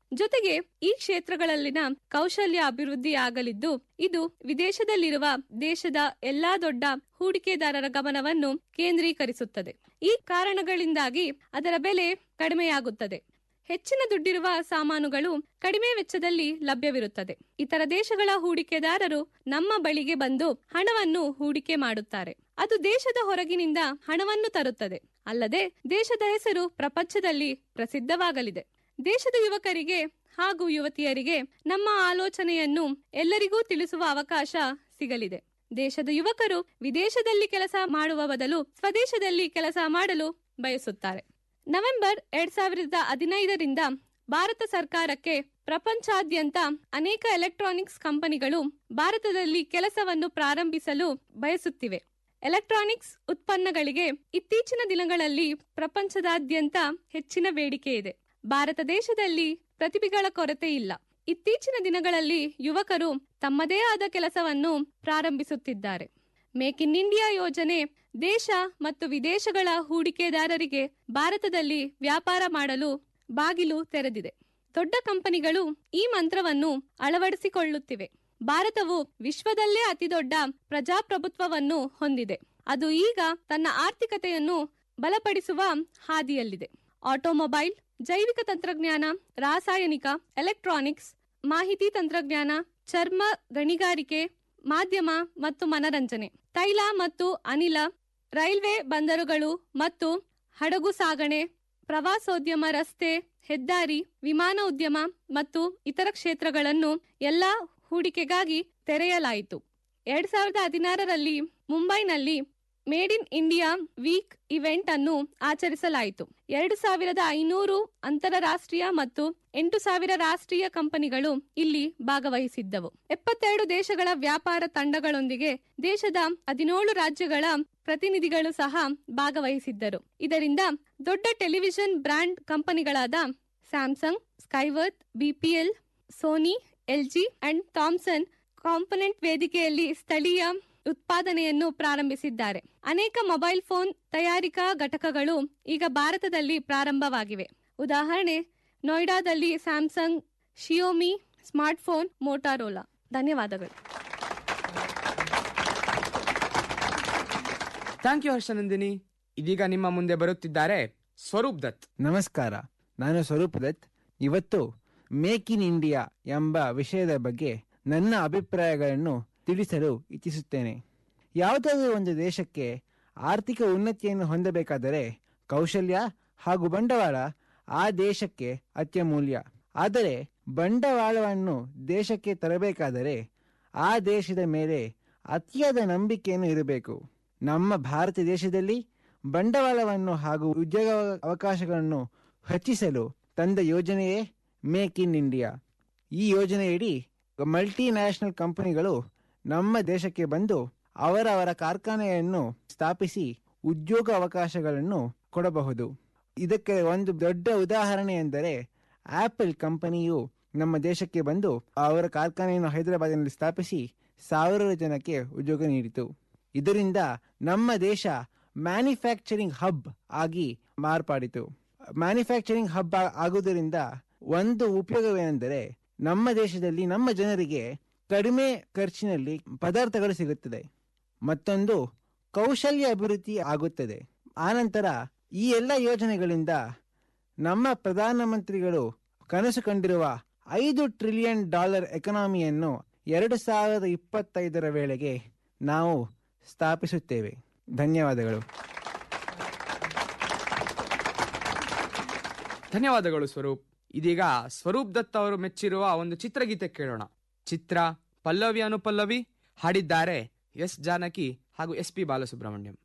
ಜೊತೆಗೆ ಈ ಕ್ಷೇತ್ರಗಳಲ್ಲಿನ ಕೌಶಲ್ಯ ಅಭಿವೃದ್ಧಿ ಆಗಲಿದ್ದು ಇದು ವಿದೇಶದಲ್ಲಿರುವ ದೇಶದ ಎಲ್ಲಾ ದೊಡ್ಡ ಹೂಡಿಕೆದಾರರ ಗಮನವನ್ನು ಕೇಂದ್ರೀಕರಿಸುತ್ತದೆ ಈ ಕಾರಣಗಳಿಂದಾಗಿ ಅದರ ಬೆಲೆ ಕಡಿಮೆಯಾಗುತ್ತದೆ ಹೆಚ್ಚಿನ ದುಡ್ಡಿರುವ ಸಾಮಾನುಗಳು ಕಡಿಮೆ ವೆಚ್ಚದಲ್ಲಿ ಲಭ್ಯವಿರುತ್ತದೆ ಇತರ ದೇಶಗಳ ಹೂಡಿಕೆದಾರರು ನಮ್ಮ ಬಳಿಗೆ ಬಂದು ಹಣವನ್ನು ಹೂಡಿಕೆ ಮಾಡುತ್ತಾರೆ ಅದು ದೇಶದ ಹೊರಗಿನಿಂದ ಹಣವನ್ನು ತರುತ್ತದೆ ಅಲ್ಲದೆ ದೇಶದ ಹೆಸರು ಪ್ರಪಂಚದಲ್ಲಿ ಪ್ರಸಿದ್ಧವಾಗಲಿದೆ ದೇಶದ ಯುವಕರಿಗೆ ಹಾಗೂ ಯುವತಿಯರಿಗೆ ನಮ್ಮ ಆಲೋಚನೆಯನ್ನು ಎಲ್ಲರಿಗೂ ತಿಳಿಸುವ ಅವಕಾಶ ಸಿಗಲಿದೆ ದೇಶದ ಯುವಕರು ವಿದೇಶದಲ್ಲಿ ಕೆಲಸ ಮಾಡುವ ಬದಲು ಸ್ವದೇಶದಲ್ಲಿ ಕೆಲಸ ಮಾಡಲು ಬಯಸುತ್ತಾರೆ ನವೆಂಬರ್ ಎರಡ್ ಸಾವಿರದ ಹದಿನೈದರಿಂದ ಭಾರತ ಸರ್ಕಾರಕ್ಕೆ ಪ್ರಪಂಚಾದ್ಯಂತ ಅನೇಕ ಎಲೆಕ್ಟ್ರಾನಿಕ್ಸ್ ಕಂಪನಿಗಳು ಭಾರತದಲ್ಲಿ ಕೆಲಸವನ್ನು ಪ್ರಾರಂಭಿಸಲು ಬಯಸುತ್ತಿವೆ ಎಲೆಕ್ಟ್ರಾನಿಕ್ಸ್ ಉತ್ಪನ್ನಗಳಿಗೆ ಇತ್ತೀಚಿನ ದಿನಗಳಲ್ಲಿ ಪ್ರಪಂಚದಾದ್ಯಂತ ಹೆಚ್ಚಿನ ಬೇಡಿಕೆ ಇದೆ ಭಾರತ ದೇಶದಲ್ಲಿ ಪ್ರತಿಭೆಗಳ ಕೊರತೆ ಇಲ್ಲ ಇತ್ತೀಚಿನ ದಿನಗಳಲ್ಲಿ ಯುವಕರು ತಮ್ಮದೇ ಆದ ಕೆಲಸವನ್ನು ಪ್ರಾರಂಭಿಸುತ್ತಿದ್ದಾರೆ ಮೇಕ್ ಇನ್ ಇಂಡಿಯಾ ಯೋಜನೆ ದೇಶ ಮತ್ತು ವಿದೇಶಗಳ ಹೂಡಿಕೆದಾರರಿಗೆ ಭಾರತದಲ್ಲಿ ವ್ಯಾಪಾರ ಮಾಡಲು ಬಾಗಿಲು ತೆರೆದಿದೆ ದೊಡ್ಡ ಕಂಪನಿಗಳು ಈ ಮಂತ್ರವನ್ನು ಅಳವಡಿಸಿಕೊಳ್ಳುತ್ತಿವೆ ಭಾರತವು ವಿಶ್ವದಲ್ಲೇ ಅತಿದೊಡ್ಡ ಪ್ರಜಾಪ್ರಭುತ್ವವನ್ನು ಹೊಂದಿದೆ ಅದು ಈಗ ತನ್ನ ಆರ್ಥಿಕತೆಯನ್ನು ಬಲಪಡಿಸುವ ಹಾದಿಯಲ್ಲಿದೆ ಆಟೋಮೊಬೈಲ್ ಜೈವಿಕ ತಂತ್ರಜ್ಞಾನ ರಾಸಾಯನಿಕ ಎಲೆಕ್ಟ್ರಾನಿಕ್ಸ್ ಮಾಹಿತಿ ತಂತ್ರಜ್ಞಾನ ಚರ್ಮ ಗಣಿಗಾರಿಕೆ ಮಾಧ್ಯಮ ಮತ್ತು ಮನರಂಜನೆ ತೈಲ ಮತ್ತು ಅನಿಲ ರೈಲ್ವೆ ಬಂದರುಗಳು ಮತ್ತು ಹಡಗು ಸಾಗಣೆ ಪ್ರವಾಸೋದ್ಯಮ ರಸ್ತೆ ಹೆದ್ದಾರಿ ವಿಮಾನ ಉದ್ಯಮ ಮತ್ತು ಇತರ ಕ್ಷೇತ್ರಗಳನ್ನು ಎಲ್ಲಾ ಹೂಡಿಕೆಗಾಗಿ ತೆರೆಯಲಾಯಿತು ಎರಡ್ ಸಾವಿರದ ಹದಿನಾರರಲ್ಲಿ ಮುಂಬೈನಲ್ಲಿ made in India week event ಅನ್ನು ಆಚರಿಸಲಾಯಿತು ಎರಡು ಸಾವಿರದ ಐನೂರು ಅಂತಾರಾಷ್ಟ್ರೀಯ ಮತ್ತು ಎಂಟು ಸಾವಿರ ರಾಷ್ಟ್ರೀಯ ಕಂಪನಿಗಳು ಇಲ್ಲಿ ಭಾಗವಹಿಸಿದ್ದವು ಎಪ್ಪತ್ತೆರಡು ದೇಶಗಳ ವ್ಯಾಪಾರ ತಂಡಗಳೊಂದಿಗೆ ದೇಶದ ಹದಿನೇಳು ರಾಜ್ಯಗಳ ಪ್ರತಿನಿಧಿಗಳು ಸಹ ಭಾಗವಹಿಸಿದ್ದರು ಇದರಿಂದ ದೊಡ್ಡ ಟೆಲಿವಿಷನ್ ಬ್ರಾಂಡ್ ಕಂಪನಿಗಳಾದ Samsung Skyworth BPL Sony LG and Thomson component ವೇದಿಕೆಯಲ್ಲಿ ಸ್ಥಳೀಯ ಉತ್ಪಾದನೆಯನ್ನು ಪ್ರಾರಂಭಿಸಿದ್ದಾರೆ ಅನೇಕ ಮೊಬೈಲ್ ಫೋನ್ ತಯಾರಿಕಾ ಘಟಕಗಳು ಈಗ ಭಾರತದಲ್ಲಿ ಪ್ರಾರಂಭವಾಗಿವೆ ಉದಾಹರಣೆ ನೋಯ್ಡಾದಲ್ಲಿ ಸ್ಯಾಮ್ಸಂಗ್ ಶಿಯೋಮಿ ಸ್ಮಾರ್ಟ್ಫೋನ್ ಮೋಟಾರೋಲಾ ಧನ್ಯವಾದಗಳು ಥ್ಯಾಂಕ್ ಯು ಹರ್ಷನಂದಿನಿ ಇದೀಗ ನಿಮ್ಮ ಮುಂದೆ ಬರುತ್ತಿದ್ದಾರೆ ಸ್ವರೂಪ್ ದತ್ ನಮಸ್ಕಾರ ನಾನು ಸ್ವರೂಪ್ ದತ್ ಇವತ್ತು ಮೇಕ್ ಇನ್ ಇಂಡಿಯಾ ಎಂಬ ವಿಷಯದ ಬಗ್ಗೆ ನನ್ನ ಅಭಿಪ್ರಾಯಗಳನ್ನು ತಿಳಿಸಲು ಇಚ್ಛಿಸುತ್ತೇನೆ ಯಾವುದಾದರೂ ಒಂದು ದೇಶಕ್ಕೆ ಆರ್ಥಿಕ ಉನ್ನತಿಯನ್ನು ಹೊಂದಬೇಕಾದರೆ ಕೌಶಲ್ಯ ಹಾಗೂ ಬಂಡವಾಳ ಆ ದೇಶಕ್ಕೆ ಅತ್ಯಮೂಲ್ಯ ಆದರೆ ಬಂಡವಾಳವನ್ನು ದೇಶಕ್ಕೆ ತರಬೇಕಾದರೆ ಆ ದೇಶದ ಮೇಲೆ ಅತಿಯಾದ ನಂಬಿಕೆಯನ್ನು ಇರಬೇಕು ನಮ್ಮ ಭಾರತ ದೇಶದಲ್ಲಿ ಬಂಡವಾಳವನ್ನು ಹಾಗೂ ಉದ್ಯೋಗ ಅವಕಾಶಗಳನ್ನು ಹೆಚ್ಚಿಸಲು ತಂದ ಯೋಜನೆಯೇ ಮೇಕ್ ಇನ್ ಇಂಡಿಯಾ ಈ ಯೋಜನೆಯಡಿ ಮಲ್ಟಿ ನ್ಯಾಷನಲ್ ಕಂಪನಿಗಳು ನಮ್ಮ ದೇಶಕ್ಕೆ ಬಂದು ಅವರವರ ಕಾರ್ಖಾನೆಯನ್ನು ಸ್ಥಾಪಿಸಿ ಉದ್ಯೋಗ ಅವಕಾಶಗಳನ್ನು ಕೊಡಬಹುದು ಇದಕ್ಕೆ ಒಂದು ದೊಡ್ಡ ಉದಾಹರಣೆ ಎಂದರೆ ಆಪಲ್ ಕಂಪನಿಯು ನಮ್ಮ ದೇಶಕ್ಕೆ ಬಂದು ಅವರ ಕಾರ್ಖಾನೆಯನ್ನು ಹೈದರಾಬಾದಿನಲ್ಲಿ ಸ್ಥಾಪಿಸಿ ಸಾವಿರಾರು ಜನಕ್ಕೆ ಉದ್ಯೋಗ ನೀಡಿತು ಇದರಿಂದ ನಮ್ಮ ದೇಶ ಮ್ಯಾನುಫ್ಯಾಕ್ಚರಿಂಗ್ ಹಬ್ ಆಗಿ ಮಾರ್ಪಾಡಿತು ಮ್ಯಾನುಫ್ಯಾಕ್ಚರಿಂಗ್ ಹಬ್ ಆಗುವುದರಿಂದ ಒಂದು ಉಪಯೋಗವೇನೆಂದರೆ ನಮ್ಮ ದೇಶದಲ್ಲಿ ನಮ್ಮ ಜನರಿಗೆ ಕಡಿಮೆ ಖರ್ಚಿನಲ್ಲಿ ಪದಾರ್ಥಗಳು ಸಿಗುತ್ತದೆ ಮತ್ತೊಂದು ಕೌಶಲ್ಯ ಅಭಿವೃದ್ಧಿ ಆಗುತ್ತದೆ ಆನಂತರ ಈ ಎಲ್ಲ ಯೋಜನೆಗಳಿಂದ ನಮ್ಮ ಪ್ರಧಾನಮಂತ್ರಿಗಳು ಕನಸು ಕಂಡಿರುವ ಐದು ಟ್ರಿಲಿಯನ್ ಡಾಲರ್ ಎಕನಾಮಿಯನ್ನು ಎರಡು ಸಾವಿರದ ಇಪ್ಪತ್ತೈದರ ವೇಳೆಗೆ ನಾವು ಸ್ಥಾಪಿಸುತ್ತೇವೆ ಧನ್ಯವಾದಗಳು ಧನ್ಯವಾದಗಳು ಸ್ವರೂಪ್ ಇದೀಗ ಸ್ವರೂಪ್ ದತ್ ಅವರು ಮೆಚ್ಚಿರುವ ಒಂದು ಚಿತ್ರಗೀತೆ ಕೇಳೋಣ ಚಿತ್ರ ಪಲ್ಲವಿ ಅನುಪಲ್ಲವಿ ಹಾಡಿದ್ದಾರೆ ಎಸ್ ಜಾನಕಿ ಹಾಗೂ ಎಸ್ ಪಿ ಬಾಲಸುಬ್ರಹ್ಮಣ್ಯಂ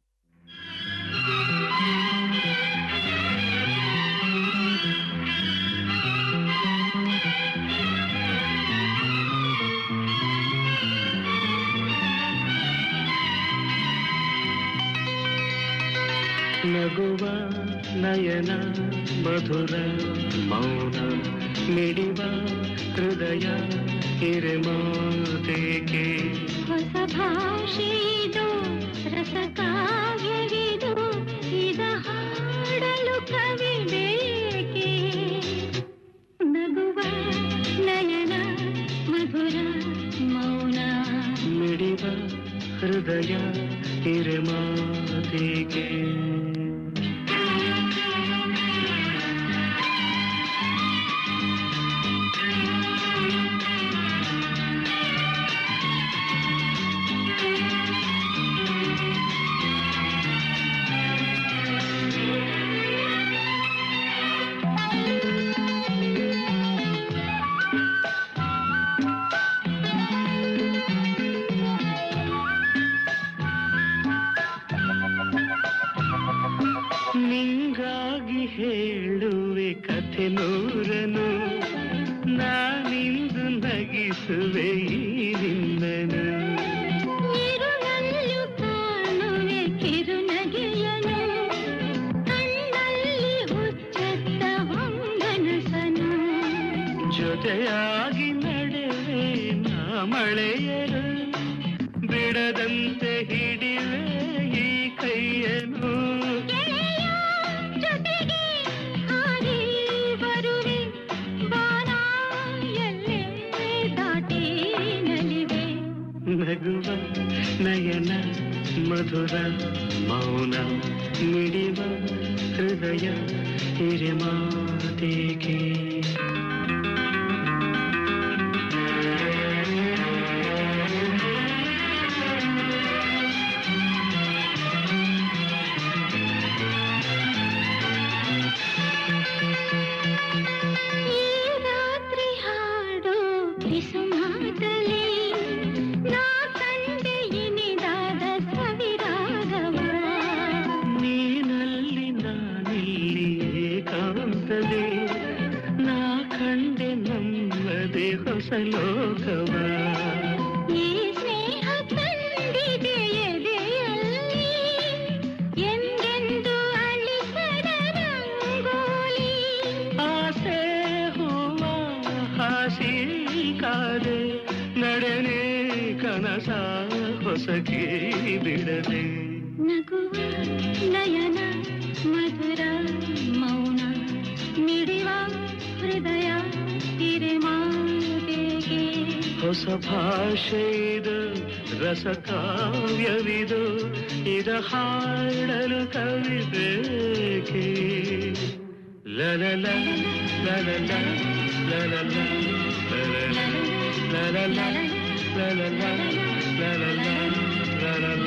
ನಗುವ ನಯನ ಮಧುರ ಮೌನ ಮಿಡಿವ ಹೃದಯ ಹಿರಮಾತೇಕೆ ಹೊಸ ಭಾಷೆದು ರಸ ಕಾವ್ಯವಿದು ಇದ ಹಾಡಲು ಕವಿ ಬೇಕೆ ನಗುವ ನಯನ ಮಧುರ ಮೌನ ಮಿಡಿವ ಹೃದಯ ಹಿರಮಾದಿಗೆ ನಿಂಗಾಗಿ ಹೇಳುವೆ ಕಥೆ ನೂರನು ನಾನಿಂದು ನಗಿಸುವೆ ಈ ನಿನ್ನನು ಇರುಳಲ್ಲೂ ಕಾಣುವೆ ಕಿರುನಗೆಯನು ಕಣ್ಣಲ್ಲಿ ಹುಚ್ಚೆತ್ತ ಹೊಂಗನಸನು ಜೊತೆಯಾಗಿ ನಡೆವೆ ನಾ ಮಳೆಯರು ಬಿಡದಂತೆ ಹಿಡಿವೆ ಈ ಕೈಯನು ಜೊತೆಗೆ ಹಾರಿ ಬರುವೆ ಬಾನ ಎಲ್ಲೇ ದಾಟಿ ನಲಿವೆ ನಗುವ ನಯನ ಮಧುರ ಮೌನ ಮಿಡಿವ ಹೃದಯ ಹಿರಿಮಾತಿಗೆ ಈ ರಾತ್ರಿ ಹಾಡೋ ಕಿಸುಮಾತಲಿ ನಾ ಕಂಡೆ ಇನಿದಾದ ಸವಿರಾಗವ ನೀನಲ್ಲಿ ನಾನಿಲ್ಲಿ ಏಕಾಂತದೆ ನಾ ಕಂಡೆ ನಮ್ಮದೆ ಹೊಸ ಲೋಕವ ಈ ಸ್ನೇಹ ತಂದಿದೆ ಎದೆಯಲ್ಲಿ ಎಂದೆಂದು ಅಳಿಸದ ರಂಗೋಲಿ ಆಸೆ ಹೂವ ಹಾಸಿ ಕಾದೆ ನಡೆನೆ ಕನಸ ಹೊಸಕಿ ಬಿಡದೆ ನಗುವ ನಯನ ಮಧುರ ಮೌನ ಮಿಡಿವ ಹೃದಯ ಹಿರಿಮಾತೆಗೆ ಹೊಸ ಭಾಷೆ ಇದು ರಸ ಕಾವ್ಯವಿದು ಇದ ಹಾಡಲು ಕವಿಬೇಕೆ ಲಲಲ ಲಲಲ ಲಲಲ ಲಲಲ ಲಲಲ ಲಲಲ ಲಲಲ ಲಲಲ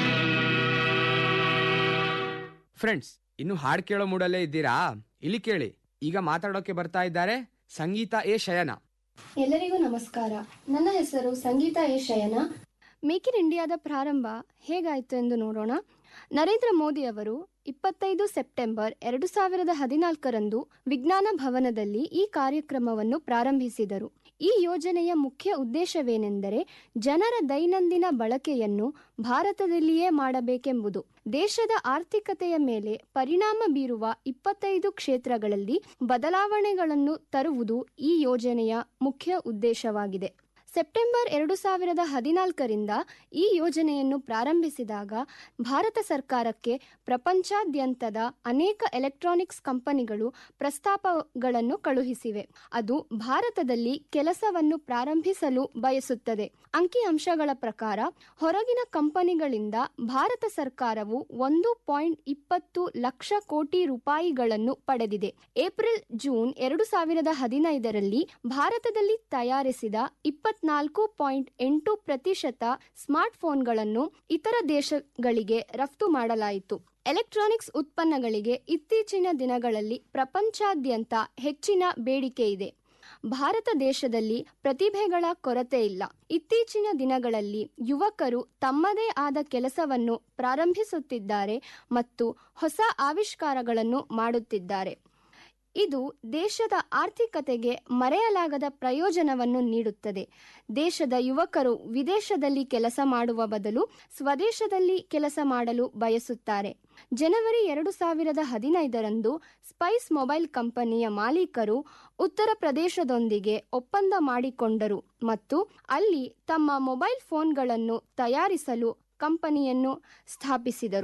ಫ್ರೆಂಡ್ಸ್ ಇನ್ನು ಹಾಡ್ ಕೇಳೋ ಮೂಡಲ್ಲೇ ಇದ್ದೀರಾ ಇಲ್ಲಿ ಕೇಳಿ ಈಗ ಮಾತಾಡೋಕೆ ಬರ್ತಾ ಇದ್ದಾರೆ ಸಂಗೀತ ಎ ಶಯನ ಎಲ್ಲರಿಗೂ ನಮಸ್ಕಾರ ನನ್ನ ಹೆಸರು ಸಂಗೀತ ಎ ಶಯನ ಮೇಕ್ ಇನ್ ಇಂಡಿಯಾದ ಪ್ರಾರಂಭ ಹೇಗಾಯಿತು ಎಂದು ನೋಡೋಣ ನರೇಂದ್ರ ಮೋದಿ ಅವರು ಇಪ್ಪತ್ತೈದು ಸೆಪ್ಟೆಂಬರ್ ಎರಡು ಸಾವಿರದ ಹದಿನಾಲ್ಕರಂದು ವಿಜ್ಞಾನ ಭವನದಲ್ಲಿ ಈ ಕಾರ್ಯಕ್ರಮವನ್ನು ಪ್ರಾರಂಭಿಸಿದರು ಈ ಯೋಜನೆಯ ಮುಖ್ಯ ಉದ್ದೇಶವೇನೆಂದರೆ ಜನರ ದೈನಂದಿನ ಬಳಕೆಯನ್ನು ಭಾರತದಲ್ಲಿಯೇ ಮಾಡಬೇಕೆಂಬುದು ದೇಶದ ಆರ್ಥಿಕತೆಯ ಮೇಲೆ ಪರಿಣಾಮ ಬೀರುವ ಇಪ್ಪತ್ತೈದು ಕ್ಷೇತ್ರಗಳಲ್ಲಿ ಬದಲಾವಣೆಗಳನ್ನು ತರುವುದು ಈ ಯೋಜನೆಯ ಮುಖ್ಯ ಉದ್ದೇಶವಾಗಿದೆ ಸೆಪ್ಟೆಂಬರ್ ಎರಡು ಸಾವಿರದ ಹದಿನಾಲ್ಕರಿಂದ ಈ ಯೋಜನೆಯನ್ನು ಪ್ರಾರಂಭಿಸಿದಾಗ ಭಾರತ ಸರ್ಕಾರಕ್ಕೆ ಪ್ರಪಂಚಾದ್ಯಂತದ ಅನೇಕ ಎಲೆಕ್ಟ್ರಾನಿಕ್ಸ್ ಕಂಪನಿಗಳು ಪ್ರಸ್ತಾಪಗಳನ್ನು ಕಳುಹಿಸಿವೆ ಅದು ಭಾರತದಲ್ಲಿ ಕೆಲಸವನ್ನು ಪ್ರಾರಂಭಿಸಲು ಬಯಸುತ್ತದೆ ಅಂಕಿಅಂಶಗಳ ಪ್ರಕಾರ ಹೊರಗಿನ ಕಂಪನಿಗಳಿಂದ ಭಾರತ ಸರ್ಕಾರವು ಒಂದು ಪಾಯಿಂಟ್ ಇಪ್ಪತ್ತು ಲಕ್ಷ ಕೋಟಿ ರೂಪಾಯಿಗಳನ್ನು ಪಡೆದಿದೆ ಏಪ್ರಿಲ್ ಜೂನ್ ಎರಡು ಸಾವಿರದ ಹದಿನೈದರಲ್ಲಿ ಭಾರತದಲ್ಲಿ ತಯಾರಿಸಿದ ಇಪ್ಪತ್ನಾಲ್ಕು ಪಾಯಿಂಟ್ ಎಂಟು ಪ್ರತಿಶತ ಸ್ಮಾರ್ಟ್ಫೋನ್ಗಳನ್ನು ಇತರ ದೇಶಗಳಿಗೆ ರಫ್ತು ಮಾಡಲಾಯಿತು ಎಲೆಕ್ಟ್ರಾನಿಕ್ಸ್ ಉತ್ಪನ್ನಗಳಿಗೆ ಇತ್ತೀಚಿನ ದಿನಗಳಲ್ಲಿ ಪ್ರಪಂಚಾದ್ಯಂತ ಹೆಚ್ಚಿನ ಬೇಡಿಕೆ ಇದೆ ಭಾರತ ದೇಶದಲ್ಲಿ ಪ್ರತಿಭೆಗಳ ಕೊರತೆ ಇಲ್ಲ ಇತ್ತೀಚಿನ ದಿನಗಳಲ್ಲಿ ಯುವಕರು ತಮ್ಮದೇ ಆದ ಕೆಲಸವನ್ನು ಪ್ರಾರಂಭಿಸುತ್ತಿದ್ದಾರೆ ಮತ್ತು ಹೊಸ ಆವಿಷ್ಕಾರಗಳನ್ನು ಮಾಡುತ್ತಿದ್ದಾರೆ ಇದು ದೇಶದ ಆರ್ಥಿಕತೆಗೆ ಮರೆಯಲಾಗದ ಪ್ರಯೋಜನವನ್ನು ನೀಡುತ್ತದೆ ದೇಶದ ಯುವಕರು ವಿದೇಶದಲ್ಲಿ ಕೆಲಸ ಮಾಡುವ ಬದಲು ಸ್ವದೇಶದಲ್ಲಿ ಕೆಲಸ ಮಾಡಲು ಬಯಸುತ್ತಾರೆ ಜನವರಿ ಎರಡು ಸಾವಿರದ ಹದಿನೈದರಂದು ಸ್ಪೈಸ್ ಮೊಬೈಲ್ ಕಂಪನಿಯ ಮಾಲೀಕರು ಉತ್ತರ ಪ್ರದೇಶದೊಂದಿಗೆ ಒಪ್ಪಂದ ಮಾಡಿಕೊಂಡರು ಮತ್ತು ಅಲ್ಲಿ ತಮ್ಮ ಮೊಬೈಲ್ ಫೋನ್ಗಳನ್ನು ತಯಾರಿಸಲು ಕಂಪನಿಯನ್ನು ಸ್ಥಾಪಿಸಿದರು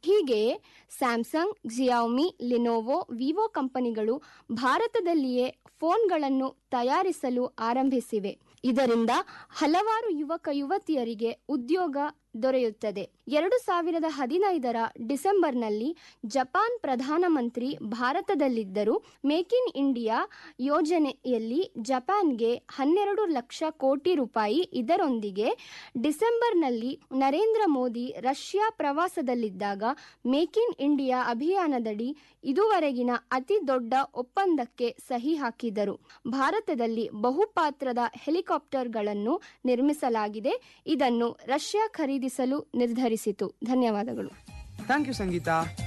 ಹೀಗೆಯೇ ಸ್ಯಾಮ್ಸಂಗ್ ಜಿಯಾಮಿ ಲಿನೋವೋ ವಿವೋ ಕಂಪನಿಗಳು ಭಾರತದಲ್ಲಿಯೇ ಫೋನ್ಗಳನ್ನು ತಯಾರಿಸಲು ಆರಂಭಿಸಿವೆ ಇದರಿಂದ ಹಲವಾರು ಯುವಕ ಯುವತಿಯರಿಗೆ ಉದ್ಯೋಗ ದೊರೆಯುತ್ತದೆ ಎರಡು ಸಾವಿರದ ಹದಿನೈದರ ಡಿಸೆಂಬರ್ನಲ್ಲಿ ಜಪಾನ್ ಪ್ರಧಾನಮಂತ್ರಿ ಭಾರತದಲ್ಲಿದ್ದರು ಮೇಕ್ ಇನ್ ಇಂಡಿಯಾ ಯೋಜನೆಯಲ್ಲಿ ಜಪಾನ್ಗೆ ಹನ್ನೆರಡು ಲಕ್ಷ ಕೋಟಿ ರೂಪಾಯಿ ಇದರೊಂದಿಗೆ ಡಿಸೆಂಬರ್ನಲ್ಲಿ ನರೇಂದ್ರ ಮೋದಿ ರಷ್ಯಾ ಪ್ರವಾಸದಲ್ಲಿದ್ದಾಗ ಮೇಕ್ ಇನ್ ಇಂಡಿಯಾ ಅಭಿಯಾನದಡಿ ಇದುವರೆಗಿನ ಅತಿ ದೊಡ್ಡ ಒಪ್ಪಂದಕ್ಕೆ ಸಹಿ ಹಾಕಿದರು ಭಾರತದಲ್ಲಿ ಬಹುಪಾತ್ರದ ಹೆಲಿಕಾಪ್ಟರ್ಗಳನ್ನು ನಿರ್ಮಿಸಲಾಗಿದೆ ಇದನ್ನು ರಷ್ಯಾ ಖರೀದಿಸಲು ನಿರ್ಧರಿಸಿತು ಧನ್ಯವಾದಗಳು ಥ್ಯಾಂಕ್ ಯು ಸಂಗೀತ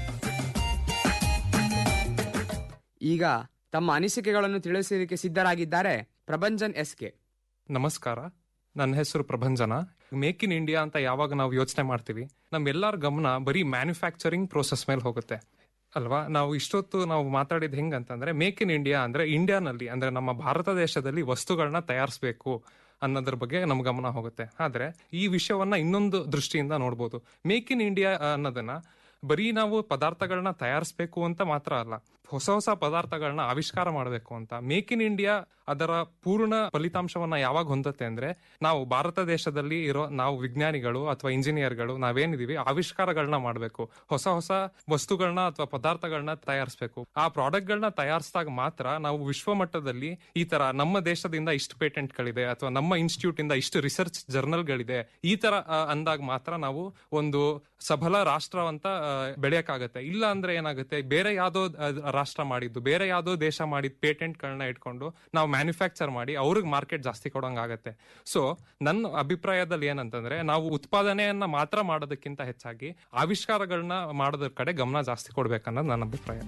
ಈಗ ತಮ್ಮ ಅನಿಸಿಕೆಗಳನ್ನು ತಿಳಿಸಲಿಕ್ಕೆ ಸಿದ್ಧರಾಗಿದ್ದಾರೆ ಪ್ರಭಂಜನ್ ಎಸ್ ಕೆ ನಮಸ್ಕಾರ ನನ್ನ ಹೆಸರು ಪ್ರಭಂಜನ ಮೇಕ್ ಇನ್ ಇಂಡಿಯಾ ಅಂತ ಯಾವಾಗ ನಾವು ಯೋಚನೆ ಮಾಡ್ತೀವಿ ನಮ್ಮೆಲ್ಲರ ಗಮನ ಬರೀ ಮ್ಯಾನುಫ್ಯಾಕ್ಚರಿಂಗ್ ಪ್ರೋಸೆಸ್ ಮೇಲೆ ಹೋಗುತ್ತೆ ಅಲ್ವಾ ನಾವು ಇಷ್ಟೊತ್ತು ನಾವು ಮಾತಾಡಿದ ಹೆಂಗಂತಂದ್ರೆ ಮೇಕ್ ಇನ್ ಇಂಡಿಯಾ ಅಂದ್ರೆ ಇಂಡಿಯಾನಲ್ಲಿ ಅಂದ್ರೆ ನಮ್ಮ ಭಾರತ ದೇಶದಲ್ಲಿ ವಸ್ತುಗಳನ್ನ ತಯಾರಿಸಬೇಕು ಅನ್ನೋದ್ರ ಬಗ್ಗೆ ನಮ್ ಗಮನ ಹೋಗುತ್ತೆ ಆದ್ರೆ ಈ ವಿಷಯವನ್ನ ಇನ್ನೊಂದು ದೃಷ್ಟಿಯಿಂದ ನೋಡ್ಬೋದು ಮೇಕ್ ಇನ್ ಇಂಡಿಯಾ ಅನ್ನೋದನ್ನ ಬರೀ ನಾವು ಪದಾರ್ಥಗಳನ್ನ ತಯಾರಿಸಬೇಕು ಅಂತ ಮಾತ್ರ ಅಲ್ಲ ಹೊಸ ಹೊಸ ಪದಾರ್ಥಗಳನ್ನ ಆವಿಷ್ಕಾರ ಮಾಡಬೇಕು ಅಂತ ಮೇಕ್ ಇನ್ ಇಂಡಿಯಾ ಅದರ ಪೂರ್ಣ ಫಲಿತಾಂಶವನ್ನ ಯಾವಾಗ ಹೊಂದತ್ತೆ ಅಂದ್ರೆ ನಾವು ಭಾರತ ದೇಶದಲ್ಲಿ ಇರೋ ನಾವು ವಿಜ್ಞಾನಿಗಳು ಅಥವಾ ಇಂಜಿನಿಯರ್ಗಳು ನಾವೇನಿದೀವಿ ಆವಿಷ್ಕಾರಗಳನ್ನ ಮಾಡಬೇಕು ಹೊಸ ಹೊಸ ವಸ್ತುಗಳನ್ನ ಅಥವಾ ಪದಾರ್ಥಗಳನ್ನ ತಯಾರಿಸಬೇಕು ಆ ಪ್ರಾಡಕ್ಟ್ಗಳನ್ನ ತಯಾರಿಸಿದಾಗ ಮಾತ್ರ ನಾವು ವಿಶ್ವ ಮಟ್ಟದಲ್ಲಿ ಈ ತರ ನಮ್ಮ ದೇಶದಿಂದ ಇಷ್ಟು ಪೇಟೆಂಟ್ಗಳಿದೆ ಅಥವಾ ನಮ್ಮ ಇನ್ಸ್ಟಿಟ್ಯೂಟ್ ಇಂದ ಇಷ್ಟು ರಿಸರ್ಚ್ ಜರ್ನಲ್ಗಳಿದೆ ಈ ತರ ಆ, ಅಂದಾಗ ಮಾತ್ರ ನಾವು ಒಂದು ಸಬಲ ರಾಷ್ಟ್ರವಂತ ಆ, ಬೆಳೆಯಕ್ಕಾಗತ್ತೆ ಇಲ್ಲ ಅಂದ್ರೆ ಏನಾಗುತ್ತೆ ಬೇರೆ ಯಾವ್ದೋ ಆ, ರಾಷ್ಟ್ರ ಮಾಡಿದ್ದು ಬೇರೆ ಯಾವ್ದೋ ದೇಶ ಮಾಡಿದ ಪೇಟೆಂಟ್ಗಳನ್ನ ಇಟ್ಕೊಂಡು ನಾವು ಮ್ಯಾನುಫ್ಯಾಕ್ಚರ್ ಮಾಡಿ ಅವ್ರಿಗೆ ಮಾರ್ಕೆಟ್ ಜಾಸ್ತಿ ಕೊಡೋಂಗಾಗತ್ತೆ ಸೊ ನನ್ನ ಅಭಿಪ್ರಾಯದಲ್ಲಿ ಏನಂತಂದ್ರೆ ನಾವು ಉತ್ಪಾದನೆಯನ್ನ ಮಾತ್ರ ಮಾಡೋದಕ್ಕಿಂತ ಹೆಚ್ಚಾಗಿ ಆವಿಷ್ಕಾರಗಳನ್ನ ಮಾಡೋದ್ರ ಕಡೆ ಗಮನ ಜಾಸ್ತಿ ಕೊಡ್ಬೇಕನ್ನೋದು ನನ್ನ ಅಭಿಪ್ರಾಯ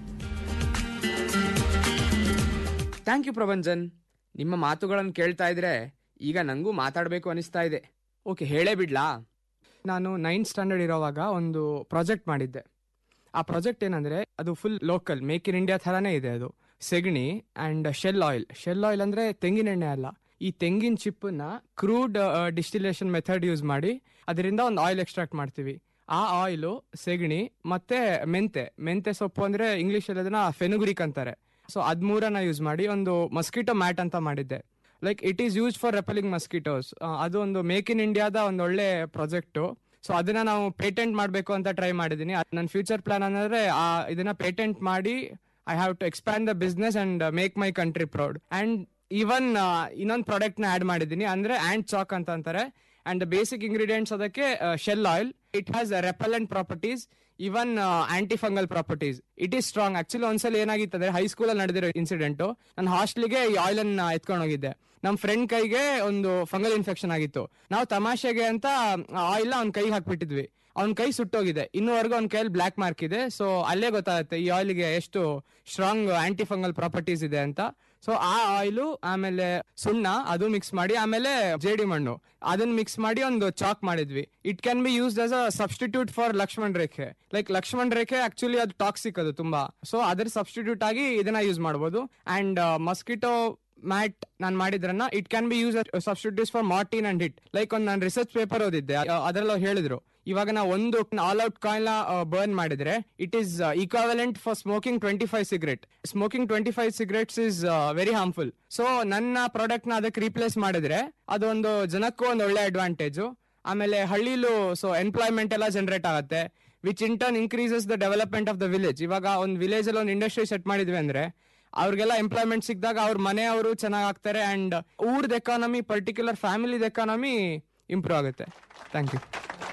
ಥ್ಯಾಂಕ್ ಯು ಪ್ರಭಂಜನ್ ನಿಮ್ಮ ಮಾತುಗಳನ್ನು ಕೇಳ್ತಾ ಇದ್ರೆ ಈಗ ನಂಗೂ ಮಾತಾಡಬೇಕು ಅನಿಸ್ತಾ ಇದೆ ಓಕೆ ಹೇಳೇ ಬಿಡ್ಲಾ ನಾನು ನೈನ್ತ್ ಸ್ಟ್ಯಾಂಡರ್ಡ್ ಇರೋವಾಗ ಒಂದು ಪ್ರಾಜೆಕ್ಟ್ ಮಾಡಿದ್ದೆ ಆ ಪ್ರಾಜೆಕ್ಟ್ ಏನಂದ್ರೆ ಅದು full local make in India ಥರನೇ ಇದೆ ಅದು ಸೆಗಣಿ and shell oil shell oil ಅಂದ್ರೆ ತೆಂಗಿನ ಎಣ್ಣೆ ಅಲ್ಲ ಈ ತೆಂಗಿನ ಚಿಪ್ಪನ್ನ ಕ್ರೂಡ್ ಡಿಸ್ಟಿಲೇಷನ್ ಮೆಥಡ್ ಯೂಸ್ ಮಾಡಿ ಅದರಿಂದ ಒಂದು ಆಯಿಲ್ ಎಕ್ಸ್ಟ್ರಾಕ್ಟ್ ಮಾಡ್ತೀವಿ ಆ ಆಯಿಲು ಸೆಗಣಿ ಮತ್ತೆ ಮೆಂತೆ ಮೆಂತೆ ಸೊಪ್ಪು ಅಂದ್ರೆ ಇಂಗ್ಲಿಷ್ ಅಲ್ಲಿ ಅದನ್ನ ಫೆನುಗ್ರಿಕ್ ಅಂತಾರೆ ಸೊ ಅದ್ಮೂರನ್ನ ಯೂಸ್ ಮಾಡಿ ಒಂದು ಮಸ್ಕಿಟೋ ಮ್ಯಾಟ್ ಅಂತ ಮಾಡಿದ್ದೆ like it is use for repelling mosquitoes ಅದು ಒಂದು ಮೇಕ್ ಇನ್ ಇಂಡಿಯಾದ ಒಂದು ಒಳ್ಳೆ ಪ್ರಾಜೆಕ್ಟು ಸೊ ಅದನ್ನ ನಾವು ಪೇಟೆಂಟ್ ಮಾಡಬೇಕು ಅಂತ ಟ್ರೈ ಮಾಡಿದ್ದೀನಿ ನನ್ನ ಫ್ಯೂಚರ್ ಪ್ಲಾನ್ ಅಂದ್ರೆ ಆ ಇದನ್ನ ಪೇಟೆಂಟ್ ಮಾಡಿ I have to expand the business and make my country proud and even ಇನ್ನೊಂದು ಪ್ರಾಡಕ್ಟ್ ನ ಆಡ್ ಮಾಡಿದ್ದೀನಿ ಅಂದ್ರೆ ಆಂಡ್ ಚಾಕ್ ಅಂತ ಅಂತಾರೆ ಅಂಡ್ ಬೇಸಿಕ್ ಇಂಗ್ರೀಡಿಯೆಂಟ್ಸ್ ಅದಕ್ಕೆ shell oil it has repellent properties even anti fungal properties it is strong actually ಒಂದ್ಸಲ ಏನಾಗಿತ್ತು ಅಂದ್ರೆ ಹೈಸ್ಕೂಲಲ್ಲಿ ನಡೆದಿರೋ ಇನ್ಸಿಡೆಂಟ್ ನನ್ನ ಹಾಸ್ಟೆಲ್ಗೆ ಈ ಆಯಿಲ್ ಅನ್ನ ಎತ್ಕೊಂಡು ಹೋಗಿದ್ದೆ ನಮ್ಮ ಫ್ರೆಂಡ್ ಕೈಗೆ ಒಂದು ಫಂಗಲ್ ಇನ್ಫೆಕ್ಷನ್ ಆಗಿತ್ತು ನಾವು ತಮಾಷೆಗೆ ಅಂತ ಆಯಿಲ್ ಅವ್ನ ಕೈಗೆ ಹಾಕ್ಬಿಟ್ಟಿದ್ವಿ ಅವ್ನ ಕೈ ಸುಟ್ಟೋಗಿದೆ ಇನ್ನೂವರೆಗೂ ಅವ್ನ ಕೈಯಲ್ಲಿ ಬ್ಲಾಕ್ ಮಾರ್ಕ್ ಇದೆ ಸೊ ಅಲ್ಲೇ ಗೊತ್ತಾಗುತ್ತೆ ಈ ಆಯಿಲ್ಗೆ ಎಷ್ಟು ಸ್ಟ್ರಾಂಗ್ ಆಂಟಿ ಫಂಗಲ್ ಪ್ರಾಪರ್ಟೀಸ್ ಇದೆ ಅಂತ ಸೊ ಆ ಆಯಿಲು ಆಮೇಲೆ ಸುಣ್ಣ ಅದು ಮಿಕ್ಸ್ ಮಾಡಿ ಆಮೇಲೆ ಜೇಡಿ ಮಣ್ಣು ಅದನ್ನ ಮಿಕ್ಸ್ ಮಾಡಿ ಒಂದು ಚಾಕ್ ಮಾಡಿದ್ವಿ it can be used as a substitute for Lakshman ರೇಖೆ ಲೈಕ್ ಲಕ್ಷ್ಮಣ್ ರೇಖೆ ಆಕ್ಚುಲಿ ಅದು ಟಾಕ್ಸಿಕ್ ಅದು ತುಂಬಾ ಸೊ ಅದ್ರ ಸಬ್ಸ್ಟಿಟ್ಯೂಟ್ ಆಗಿ ಇದನ್ನ ಯೂಸ್ ಮಾಡಬಹುದು ಅಂಡ್ ಮಸ್ಕಿಟೋ ಮ್ಯಾಟ್ ನಾನು ಮಾಡಿದ್ರನ್ನ it can be use substitutes for Mortein and Hit like ಒಂದು ನಾನು ರಿಸರ್ಚ್ ಪೇಪರ್ ಓದಿದ್ದೆ ಅದರಲ್ಲಿ ಅವ್ರು ಹೇಳಿದ್ರು ಇವಾಗ ನಾವು ಒಂದು ಆಲ್ ಔಟ್ ಕಾಯಿಲ್ ಬರ್ನ್ ಮಾಡಿದ್ರೆ it is equivalent for smoking twenty five cigarette smoking twenty five cigarettes is very harmful so ನನ್ನ ಪ್ರಾಡಕ್ಟ್ ನ ಅದಕ್ಕೆ ರೀಪ್ಲೇಸ್ ಮಾಡಿದ್ರೆ ಅದೊಂದು ಜನಕ್ಕೂ ಒಂದು ಒಳ್ಳೆ ಅಡ್ವಾಂಟೇಜ್ ಆಮೇಲೆ ಹಳ್ಳಿಲೂ ಸೊ ಎಂಪ್ಲಾಯ್ಮೆಂಟ್ ಎಲ್ಲ ಜನರೇಟ್ ಆಗುತ್ತೆ which in turn increases the development of the village ಇವಾಗ ಒಂದು ವಿಲೇಜ್ ಅಲ್ಲಿ ಒಂದು ಇಂಡಸ್ಟ್ರಿ ಸೆಟ್ ಮಾಡಿದ್ವಿ ಅಂದ್ರೆ ಅವ್ರಿಗೆಲ್ಲ ಎಂಪ್ಲಾಯ್ಮೆಂಟ್ ಸಿಕ್ಕಿದಾಗ ಅವ್ರ ಮನೆಯವರು ಚೆನ್ನಾಗ್ ಆಗ್ತಾರೆ ಅಂಡ್ ಊರ್ದ ಎಕಾನಮಿ ಪರ್ಟಿಕ್ಯುಲರ್ ಫ್ಯಾಮಿಲಿದ ಎಕಾನಮಿ ಇಂಪ್ರೂವ್ ಆಗುತ್ತೆ ಥ್ಯಾಂಕ್ ಯು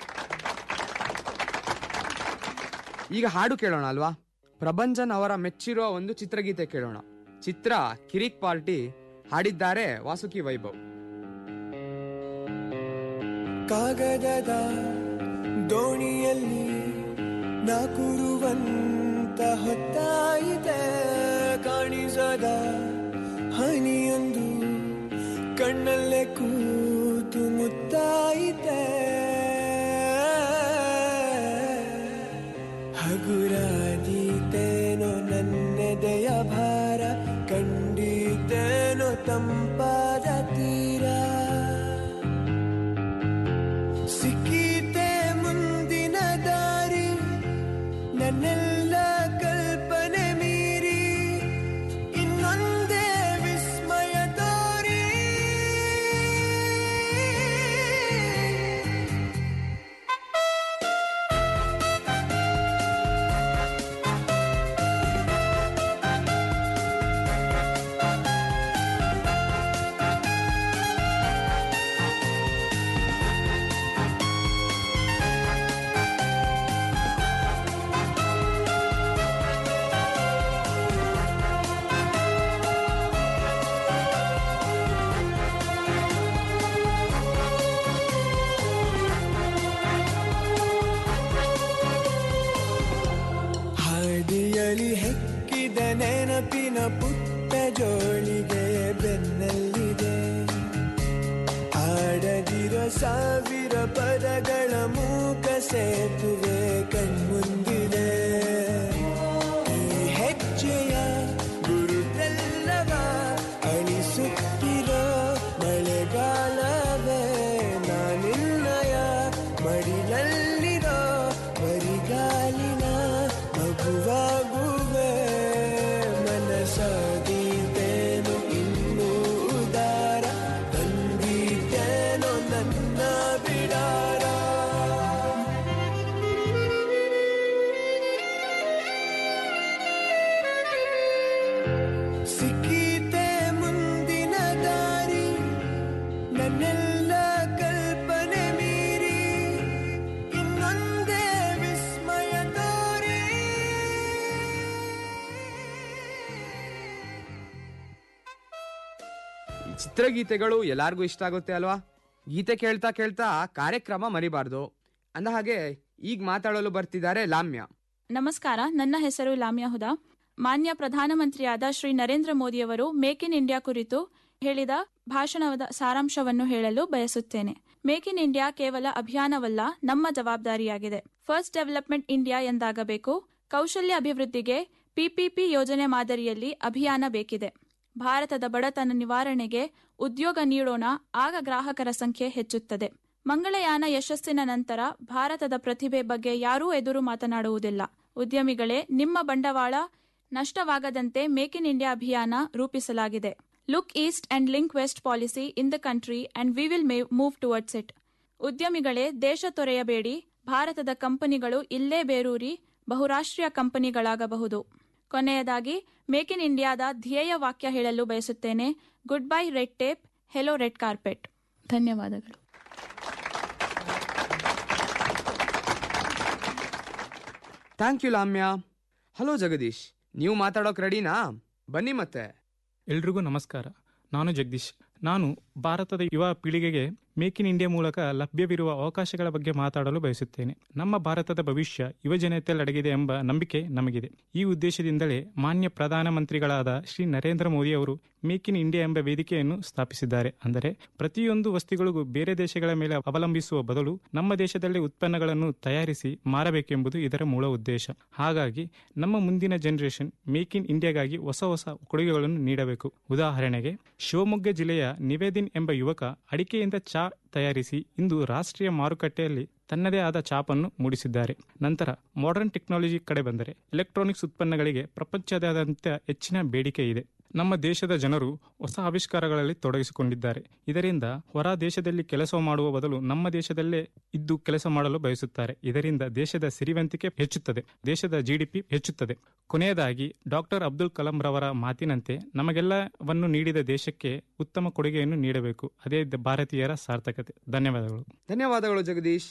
ಈಗ ಹಾಡು ಕೇಳೋಣ ಅಲ್ವಾ ಪ್ರಭಂಜನ್ ಅವರ ಮೆಚ್ಚಿರುವ ಒಂದು ಚಿತ್ರಗೀತೆ ಕೇಳೋಣ ಚಿತ್ರ ಕಿರಿಕ್ ಪಾರ್ಟಿ ಹಾಡಿದ್ದಾರೆ ವಾಸುಕಿ ವೈಭವ್ ಕಾಗದದ ದೋಣಿಯಲ್ಲಿ ನಾ ಕೂರುವಂತ ಹೊತ್ತಾಯಿತೆ ಕಾಣಿಸದ ಹನಿಯೊಂದು ಕಣ್ಣಲ್ಲೇ ಕೂತು ಮುತ್ತಾಯಿತೆ ಹಗುರಾದೀತೇನೋ ನನ್ನೆದೆಯ ಭಾರ ಕಂಡಿದ್ದೇನೋ ತಂಪಾದ ತೀರ ಸಿಕ್ಕೀತೆ ಮುಂದಿನ ದಾರಿ ಪುಟ್ಟ ಜೋಳಿಗೆ ಬೆನ್ನಲ್ಲಿದೆ ಆಡದಿರೋ ಸಾವಿರ ಪದಗಳ ಮೂಕ ಸೇತುವೆ ಕಣ್ಮುಂದಿದೆ ಈ ಹೆಜ್ಜೆಯ ಗುರುತೆಲ್ಲವ ಅಳಿಸುತ್ತಿರೋ ಮಳೆಗಾಲವೇ ನಾನಿನ್ನಯ ಮಡಿಲಲ್ಲಿರೋ ಬರಿಗಾಲಿನ ಮಗುವಾಗುವೆ ಮನಸಾದೀತೇನು ಇನ್ನೂ ಉದಾರ ಬಂದೀತೇನೋ ನನ್ನ ಬಿಡಾರ ಸಿಕ್ಕೀತೆ ಮುಂದಿನ ದಾರಿ ನನ್ನೆಲ್ಲ ಕಲ್ಪನೆ ಮೀರಿ ಇನ್ನೊಂದೇ ವಿಸ್ಮಯ ತೋರಿ ಈ ಚಿತ್ರಗೀತೆಗಳು ಎಲ್ಲಾರ್ಗೂ ಇಷ್ಟ ಆಗುತ್ತೆ ಅಲ್ವಾ ಗೀತೆ ಕೇಳ್ತಾ ಕೇಳ್ತಾ ಕಾರ್ಯಕ್ರಮ ಮರಿಬಾರ್ದು ಅಂದ ಹಾಗೆ ಈಗ ಮಾತಾಡಲು ಬರ್ತಿದ್ದಾರೆ ಲಾಮ್ಯ ನಮಸ್ಕಾರ ನನ್ನ ಹೆಸರು ಲಾಮ್ಯಾ ಹುದಾ ಮಾನ್ಯ ಪ್ರಧಾನಮಂತ್ರಿಯಾದ ಶ್ರೀ ನರೇಂದ್ರ ಮೋದಿಯವರು ಮೇಕ್ ಇನ್ ಇಂಡಿಯಾ ಕುರಿತು ಹೇಳಿದ ಭಾಷಣದ ಸಾರಾಂಶವನ್ನು ಹೇಳಲು ಬಯಸುತ್ತೇನೆ ಮೇಕ್ ಇನ್ ಇಂಡಿಯಾ ಕೇವಲ ಅಭಿಯಾನವಲ್ಲ ನಮ್ಮ ಜವಾಬ್ದಾರಿಯಾಗಿದೆ ಫಸ್ಟ್ ಡೆವಲಪ್ಮೆಂಟ್ ಇಂಡಿಯಾ ಎಂದಾಗಬೇಕು ಕೌಶಲ್ಯ ಅಭಿವೃದ್ಧಿಗೆ ಪಿಪಿಪಿ ಯೋಜನೆ ಮಾದರಿಯಲ್ಲಿ ಅಭಿಯಾನ ಬೇಕಿದೆ ಭಾರತದ ಬಡತನ ನಿವಾರಣೆಗೆ ಉದ್ಯೋಗ ನೀಡೋಣ ಆಗ ಗ್ರಾಹಕರ ಸಂಖ್ಯೆ ಹೆಚ್ಚುತ್ತದೆ ಮಂಗಳಯಾನ ಯಶಸ್ಸಿನ ನಂತರ ಭಾರತದ ಪ್ರತಿಭೆ ಬಗ್ಗೆ ಯಾರೂ ಎದುರು ಮಾತನಾಡುವುದಿಲ್ಲ ಉದ್ಯಮಿಗಳೇ ನಿಮ್ಮ ಬಂಡವಾಳ ನಷ್ಟವಾಗದಂತೆ ಮೇಕ್ ಇನ್ ಇಂಡಿಯಾ ಅಭಿಯಾನ ರೂಪಿಸಲಾಗಿದೆ look east and link west policy in the country and we will move towards it ಉದ್ಯಮಿಗಳೇ ದೇಶ ತೊರೆಯಬೇಡಿ ಭಾರತದ ಕಂಪನಿಗಳು ಇಲ್ಲೇ ಬೇರೂರಿ ಬಹುರಾಷ್ಟ್ರೀಯ ಕಂಪನಿಗಳಾಗಬಹುದು ಕೊನೆಯದಾಗಿ ಮೇಕ್ ಇನ್ ಇಂಡಿಯಾದ ಧ್ಯೇಯ ವಾಕ್ಯ ಹೇಳಲು ಬಯಸುತ್ತೇನೆ good bye red tape hello red carpet ಧನ್ಯವಾದಗಳು thank you Lamya hello Jagadish ನೀವು ಮಾತಾಡೋಕ್ ರೆಡಿನಾ ಬನ್ನಿ ಮತ್ತೆ ಎಲ್ರಿಗೂ ನಮಸ್ಕಾರ ನಾನು ಜಗದೀಶ್ ನಾನು ಭಾರತದ ಯುವ ಪೀಳಿಗೆಗೆ ಮೇಕ್ ಇನ್ ಇಂಡಿಯಾ ಮೂಲಕ ಲಭ್ಯವಿರುವ ಅವಕಾಶಗಳ ಬಗ್ಗೆ ಮಾತಾಡಲು ಬಯಸುತ್ತೇನೆ ನಮ್ಮ ಭಾರತದ ಭವಿಷ್ಯ ಯುವಜನತೆಯಲ್ಲಡಗಿದೆ ಎಂಬ ನಂಬಿಕೆ ನಮಗಿದೆ ಈ ಉದ್ದೇಶದಿಂದಲೇ ಮಾನ್ಯ ಪ್ರಧಾನಮಂತ್ರಿಗಳಾದ ಶ್ರೀ ನರೇಂದ್ರ ಮೋದಿ ಅವರು ಮೇಕ್ ಇನ್ ಇಂಡಿಯಾ ಎಂಬ ವೇದಿಕೆಯನ್ನು ಸ್ಥಾಪಿಸಿದ್ದಾರೆ ಅಂದರೆ ಪ್ರತಿಯೊಂದು ವಸ್ತುಗಳಿಗೂ ಬೇರೆ ದೇಶಗಳ ಮೇಲೆ ಅವಲಂಬಿಸುವ ಬದಲು ನಮ್ಮ ದೇಶದಲ್ಲೇ ಉತ್ಪನ್ನಗಳನ್ನು ತಯಾರಿಸಿ ಮಾರಬೇಕೆಂಬುದು ಇದರ ಮೂಲ ಉದ್ದೇಶ ಹಾಗಾಗಿ ನಮ್ಮ ಮುಂದಿನ ಜನರೇಷನ್ ಮೇಕ್ ಇನ್ ಇಂಡಿಯಾಗಾಗಿ ಹೊಸ ಹೊಸ ಕೊಡುಗೆಗಳನ್ನು ನೀಡಬೇಕು ಉದಾಹರಣೆಗೆ ಶಿವಮೊಗ್ಗ ಜಿಲ್ಲೆಯ ನಿವೇದಿನ್ ಎಂಬ ಯುವಕ ಅಡಿಕೆಯಿಂದ ಚಾ ತಯಾರಿಸಿ ಇಂದು ರಾಷ್ಟ್ರೀಯ ಮಾರುಕಟ್ಟೆಯಲ್ಲಿ ತನ್ನದೇ ಆದ ಚಾಪನ್ನು ಮೂಡಿಸಿದ್ದಾರೆ ನಂತರ ಮಾಡರ್ನ್ ಟೆಕ್ನಾಲಜಿ ಕಡೆ ಬಂದರೆ ಎಲೆಕ್ಟ್ರಾನಿಕ್ಸ್ ಉತ್ಪನ್ನಗಳಿಗೆ ಪ್ರಪಂಚದಾದ್ಯಂತ ಹೆಚ್ಚಿನ ಬೇಡಿಕೆ ಇದೆ ನಮ್ಮ ದೇಶದ ಜನರು ಹೊಸ ಆವಿಷ್ಕಾರಗಳಲ್ಲಿ ತೊಡಗಿಸಿಕೊಂಡಿದ್ದಾರೆ ಇದರಿಂದ ಹೊರ ದೇಶದಲ್ಲಿ ಕೆಲಸ ಮಾಡುವ ಬದಲು ನಮ್ಮ ದೇಶದಲ್ಲೇ ಇದ್ದು ಕೆಲಸ ಮಾಡಲು ಬಯಸುತ್ತಾರೆ ಇದರಿಂದ ದೇಶದ ಸಿರಿವಂತಿಕೆ ಹೆಚ್ಚುತ್ತದೆ ದೇಶದ ಜಿಡಿಪಿ ಹೆಚ್ಚುತ್ತದೆ ಕೊನೆಯದಾಗಿ ಡಾಕ್ಟರ್ ಅಬ್ದುಲ್ ಕಲಾಂ ರವರ ಮಾತಿನಂತೆ ನಮಗೆಲ್ಲವನ್ನು ನೀಡಿದ ದೇಶಕ್ಕೆ ಉತ್ತಮ ಕೊಡುಗೆಯನ್ನು ನೀಡಬೇಕು ಅದೇ ಭಾರತೀಯರ ಸಾರ್ಥಕತೆ ಧನ್ಯವಾದಗಳು ಧನ್ಯವಾದಗಳು ಜಗದೀಶ್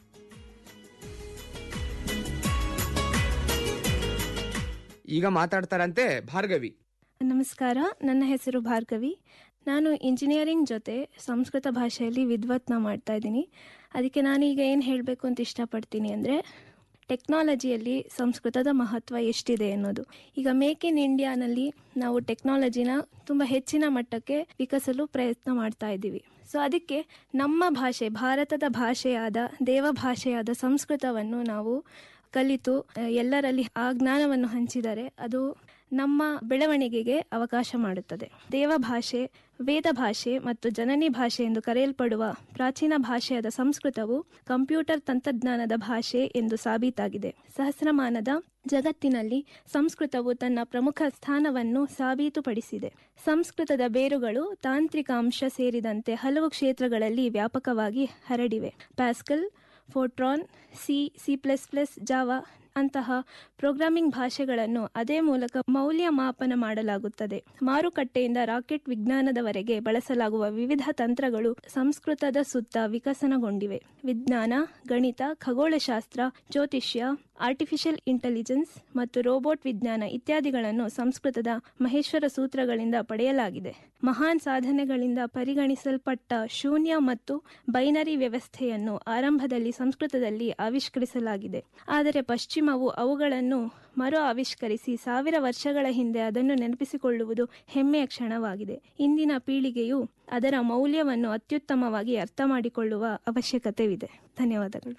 ಈಗ ಮಾತಾಡ್ತಾರಂತೆ ಭಾರ್ಗವಿ ನಮಸ್ಕಾರ ನನ್ನ ಹೆಸರು ಭಾರ್ಗವಿ ನಾನು ಇಂಜಿನಿಯರಿಂಗ್ ಜೊತೆ ಸಂಸ್ಕೃತ ಭಾಷೆಯಲ್ಲಿ ವಿದ್ವತ್ನ ಮಾಡ್ತಾ ಇದ್ದೀನಿ ಅದಕ್ಕೆ ನಾನೀಗ ಏನು ಹೇಳಬೇಕು ಅಂತ ಇಷ್ಟಪಡ್ತೀನಿ ಅಂದರೆ ಟೆಕ್ನಾಲಜಿಯಲ್ಲಿ ಸಂಸ್ಕೃತದ ಮಹತ್ವ ಎಷ್ಟಿದೆ ಅನ್ನೋದು ಈಗ ಮೇಕ್ ಇನ್ ಇಂಡಿಯಾನಲ್ಲಿ ನಾವು ಟೆಕ್ನಾಲಜಿನ ತುಂಬ ಹೆಚ್ಚಿನ ಮಟ್ಟಕ್ಕೆ ವಿಕಸಲು ಪ್ರಯತ್ನ ಮಾಡ್ತಾ ಇದ್ದೀವಿ ಸೊ ಅದಕ್ಕೆ ನಮ್ಮ ಭಾಷೆ ಭಾರತದ ಭಾಷೆಯಾದ ದೇವ ಭಾಷೆಯಾದ ಸಂಸ್ಕೃತವನ್ನು ನಾವು ಕಲಿತು ಅಹ್, ಎಲ್ಲರಲ್ಲಿ ಆ ಜ್ಞಾನವನ್ನು ಹಂಚಿದರೆ ಅದು ನಮ್ಮ ಬೆಳವಣಿಗೆಗೆ ಅವಕಾಶ ಮಾಡುತ್ತದೆ ದೇವ ಭಾಷೆ ವೇದ ಭಾಷೆ ಮತ್ತು ಜನನಿ ಭಾಷೆ ಎಂದು ಕರೆಯಲ್ಪಡುವ ಪ್ರಾಚೀನ ಭಾಷೆಯಾದ ಸಂಸ್ಕೃತವು ಕಂಪ್ಯೂಟರ್ ತಂತ್ರಜ್ಞಾನದ ಭಾಷೆ ಎಂದು ಸಾಬೀತಾಗಿದೆ ಸಹಸ್ರಮಾನದ ಜಗತ್ತಿನಲ್ಲಿ ಸಂಸ್ಕೃತವು ತನ್ನ ಪ್ರಮುಖ ಸ್ಥಾನವನ್ನು ಸಾಬೀತುಪಡಿಸಿದೆ ಸಂಸ್ಕೃತದ ಬೇರುಗಳು ತಾಂತ್ರಿಕ ಅಂಶ ಸೇರಿದಂತೆ ಹಲವು ಕ್ಷೇತ್ರಗಳಲ್ಲಿ ವ್ಯಾಪಕವಾಗಿ ಹರಡಿವೆ Pascal Fortran C C plus plus Java ಅಂತಹ ಪ್ರೋಗ್ರಾಮಿಂಗ್ ಭಾಷೆಗಳನ್ನು ಅದೇ ಮೂಲಕ ಮೌಲ್ಯಮಾಪನ ಮಾಡಲಾಗುತ್ತದೆ ಮಾರುಕಟ್ಟೆಯಿಂದ ರಾಕೆಟ್ ವಿಜ್ಞಾನದವರೆಗೆ ಬಳಸಲಾಗುವ ವಿವಿಧ ತಂತ್ರಗಳು ಸಂಸ್ಕೃತದ ಸುತ್ತ ವಿಕಸನಗೊಂಡಿವೆ ವಿಜ್ಞಾನ ಗಣಿತ ಖಗೋಳಶಾಸ್ತ್ರ ಜ್ಯೋತಿಷ್ಯ ಆರ್ಟಿಫಿಷಿಯಲ್ ಇಂಟೆಲಿಜೆನ್ಸ್ ಮತ್ತು ರೋಬೋಟ್ ವಿಜ್ಞಾನ ಇತ್ಯಾದಿಗಳನ್ನು ಸಂಸ್ಕೃತದ ಮಹೇಶ್ವರ ಸೂತ್ರಗಳಿಂದ ಪಡೆಯಲಾಗಿದೆ ಮಹಾನ್ ಸಾಧನೆಗಳಿಂದ ಪರಿಗಣಿಸಲ್ಪಟ್ಟ ಶೂನ್ಯ ಮತ್ತು ಬೈನರಿ ವ್ಯವಸ್ಥೆಯನ್ನು ಆರಂಭದಲ್ಲಿ ಸಂಸ್ಕೃತದಲ್ಲಿ ಆವಿಷ್ಕರಿಸಲಾಗಿದೆ ಆದರೆ ಪಶ್ಚಿಮ ಪಶ್ಚಿಮವು ಅವುಗಳನ್ನು ಮರು ಆವಿಷ್ಕರಿಸಿ ಸಾವಿರ ವರ್ಷಗಳ ಹಿಂದೆ ಅದನ್ನು ನೆನಪಿಸಿಕೊಳ್ಳುವುದು ಹೆಮ್ಮೆಯ ಕ್ಷಣವಾಗಿದೆ ಇಂದಿನ ಪೀಳಿಗೆಯು ಅದರ ಮೌಲ್ಯವನ್ನು ಅತ್ಯುತ್ತಮವಾಗಿ ಅರ್ಥ ಮಾಡಿಕೊಳ್ಳುವ ಅವಶ್ಯಕತೆವಿದೆ ಧನ್ಯವಾದಗಳು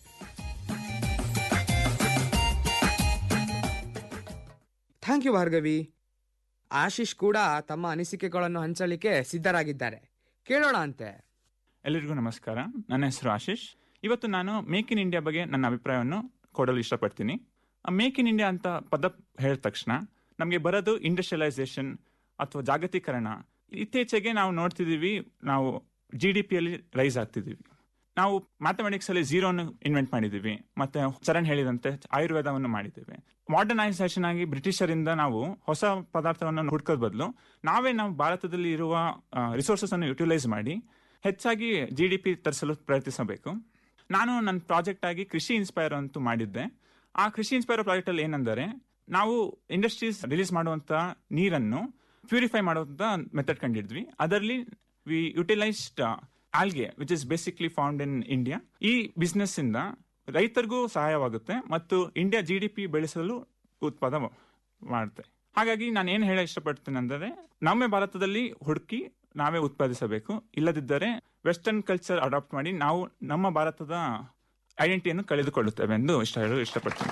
ಥ್ಯಾಂಕ್ ಯು ಭಾರ್ಗವಿ ಆಶೀಶ್ ಕೂಡ ತಮ್ಮ ಅನಿಸಿಕೆಗಳನ್ನು ಹಂಚಲಿಕ್ಕೆ ಸಿದ್ಧರಾಗಿದ್ದಾರೆ ಕೇಳೋಣ ಅಂತೆ ಎಲ್ಲರಿಗೂ ನಮಸ್ಕಾರ ನನ್ನ ಹೆಸರು ಆಶೀಶ್ ಇವತ್ತು ನಾನು ಮೇಕ್ ಇನ್ ಇಂಡಿಯಾ ಬಗ್ಗೆ ನನ್ನ ಅಭಿಪ್ರಾಯವನ್ನು ಕೊಡಲು ಇಷ್ಟಪಡ್ತೀನಿ ಮೇಕ್ ಇನ್ ಇಂಡಿಯಾ ಅಂತ ಪದ ಹೇಳಿದ ತಕ್ಷಣ ನಮಗೆ ಬರೋದು ಇಂಡಸ್ಟ್ರಿಯಲೈಸೇಷನ್ ಅಥವಾ ಜಾಗತೀಕರಣ ಇತ್ತೀಚೆಗೆ ನಾವು ನೋಡ್ತಿದ್ದೀವಿ ನಾವು ಜಿ ಡಿ ಪಿಯಲ್ಲಿ ರೈಸ್ ಆಗ್ತಿದ್ದೀವಿ ನಾವು ಮ್ಯಾಥಮೆಟಿಕ್ಸ್ ಅಲ್ಲಿ ಝೀರೋನು ಇನ್ವೆಂಟ್ ಮಾಡಿದ್ದೀವಿ ಮತ್ತೆ ಚರಣ್ ಹೇಳಿದಂತೆ ಆಯುರ್ವೇದವನ್ನು ಮಾಡಿದ್ದೇವೆ ಮಾಡರ್ನೈಸೇಷನ್ ಆಗಿ ಬ್ರಿಟಿಷರಿಂದ ನಾವು ಹೊಸ ಪದಾರ್ಥವನ್ನು ಹುಡ್ಕೋದ್ ಬದಲು ನಾವೇ ನಾವು ಭಾರತದಲ್ಲಿ ಇರುವ ರಿಸೋರ್ಸಸ್ ಅನ್ನು ಯುಟಿಲೈಸ್ ಮಾಡಿ ಹೆಚ್ಚಾಗಿ ಜಿ ಡಿ ಪಿ ತರಿಸಲು ಪ್ರಯತ್ನಿಸಬೇಕು ನಾನು ನನ್ನ ಪ್ರಾಜೆಕ್ಟ್ ಆಗಿ ಕೃಷಿ ಇನ್ಸ್ಪೈರ್ ಅಂತೂ ಮಾಡಿದ್ದೆ ಆ ಕೃಷಿ ಇನ್ಸ್ಪೈರ್ ಪ್ರಾಜೆಕ್ಟ್ ಅಲ್ಲಿ ಏನೆಂದರೆ ನಾವು ಇಂಡಸ್ಟ್ರೀಸ್ ರಿಲೀಸ್ ಮಾಡುವಂತ ನೀರನ್ನು ಪ್ಯೂರಿಫೈ ಮಾಡುವಂತ ಮೆಥಡ್ ಕಂಡಿದ್ವಿ ಅದರಲ್ಲಿ we utilised algae which is basically found in India ಈ ಬಿಸ್ನೆಸ್ ಇಂದ ರೈತರಿಗೂ ಸಹಾಯವಾಗುತ್ತೆ ಮತ್ತು ಇಂಡಿಯಾ ಜಿ ಡಿ ಪಿ ಬೆಳೆಸಲು ಉತ್ಪಾದ ಮಾಡುತ್ತೆ ಹಾಗಾಗಿ ನಾನು ಏನು ಹೇಳ ಇಷ್ಟಪಡ್ತೇನೆ ಅಂದರೆ ನಮ್ಮ ಭಾರತದಲ್ಲಿ ಹುಡುಕಿ ನಾವೇ ಉತ್ಪಾದಿಸಬೇಕು ಇಲ್ಲದಿದ್ದರೆ ವೆಸ್ಟರ್ನ್ ಕಲ್ಚರ್ ಅಡಾಪ್ಟ್ ಮಾಡಿ ನಾವು ನಮ್ಮ ಭಾರತದ ಐಡೆಂಟಿಟಿಯನ್ನು ಕಳೆದುಕೊಳ್ಳುತ್ತೇವೆ ಎಂದು ಇಷ್ಟ ಹೇಳಲು ಇಷ್ಟಪಡ್ತೀನಿ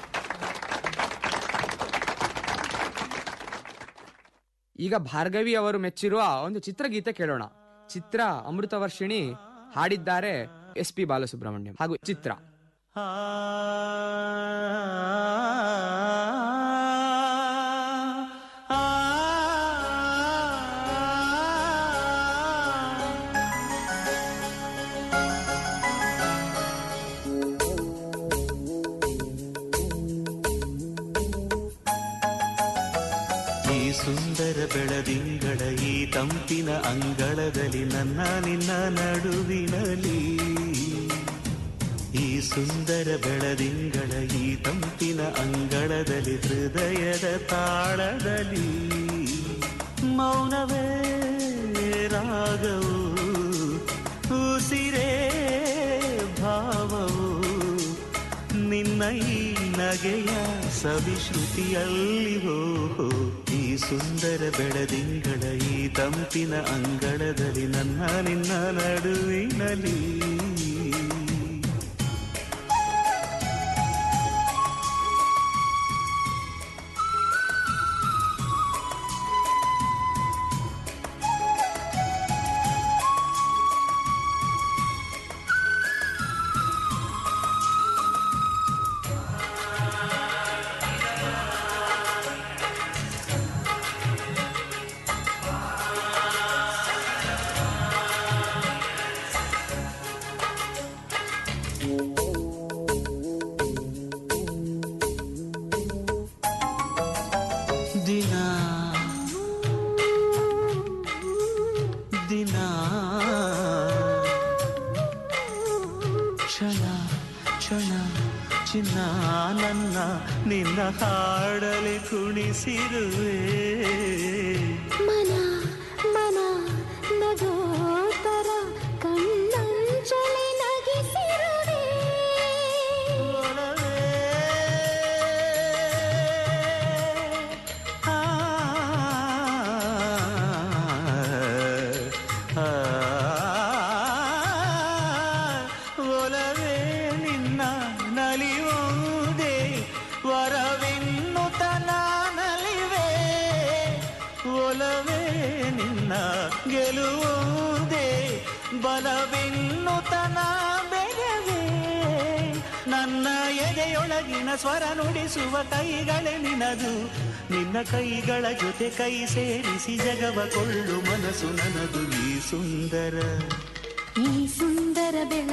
ಈಗ ಭಾರ್ಗವಿ ಅವರು ಮೆಚ್ಚಿರುವ ಒಂದು ಚಿತ್ರಗೀತೆ ಕೇಳೋಣ ಚಿತ್ರ ಅಮೃತ ವರ್ಷಿಣಿ ಹಾಡಿದ್ದಾರೆ ಎಸ್ ಪಿ ಬಾಲಸುಬ್ರಹ್ಮಣ್ಯಂ ಹಾಗೂ ಚಿತ್ರ ಈ ಸುಂದರ ಬೆಳದಿಂಗಳ ಈ ತಂಪಿನ ಅಂಗಳದಲ್ಲಿ ನನ್ನ ನಿನ್ನ ನಡುವಿನಲ್ಲಿ ಈ ಸುಂದರ ಬೆಳದಿಂಗಳ ಈ ತಂಪಿನ ಅಂಗಳದಲ್ಲಿ ಹೃದಯದ ತಾಳದಲ್ಲಿ ಮೌನವೇ ರಾಗವು ಉಸಿರೇ ಭಾವವು ನಿನ್ನ ಈ ನಗೆಯ ಸವಿಶ್ರುತಿಯಲ್ಲಿ ಹೋ ಈ ಸುಂದರ ಬೆಳದಿಂಗಳ ಈ ತಂಪಿನ ಅಂಗಳದಲ್ಲಿ ನನ್ನ ನಿನ್ನ ನಡುವಿನಲ್ಲಿ ದಿನ ದಿನ ಕ್ಷಣ ಕ್ಷಣ ಚಿನ್ನ ನನ್ನ ನಿನ್ನ ಹಾಡಲಿ ಕುಣಿಸಿರುವೆ ಮನ ಮನ ನಗೋತರ ಕಣ್ಣಂಚಲಿ ನಗಿಸಿರುವೆ ಆ, ಆ, ಒಲವೇ ನಿನ್ನ ನಲಿಯುವುದೇ ವರವೆನ್ನುತ್ತ ನಲಿವೆ ಒಲವೇ ನಿನ್ನ ಗೆಲುವುದೇ ಬಲವೆನ್ನುತ್ತ ಬೆರವೇ ನನ್ನ ಎದೆಯೊಳಗಿನ ಸ್ವರ ನುಡಿಸುವ ಕೈಗಳೇ ನಿನದು ನಿನ್ನ ಕೈಗಳ ಜೊತೆ ಕೈ ಸೇರಿಸಿ ಜಗವ ಕೊಳ್ಳು ಮನಸ್ಸು ನನದು ಈ ಸುಂದರ ಈ ಸುಂದರ ಬೆಳ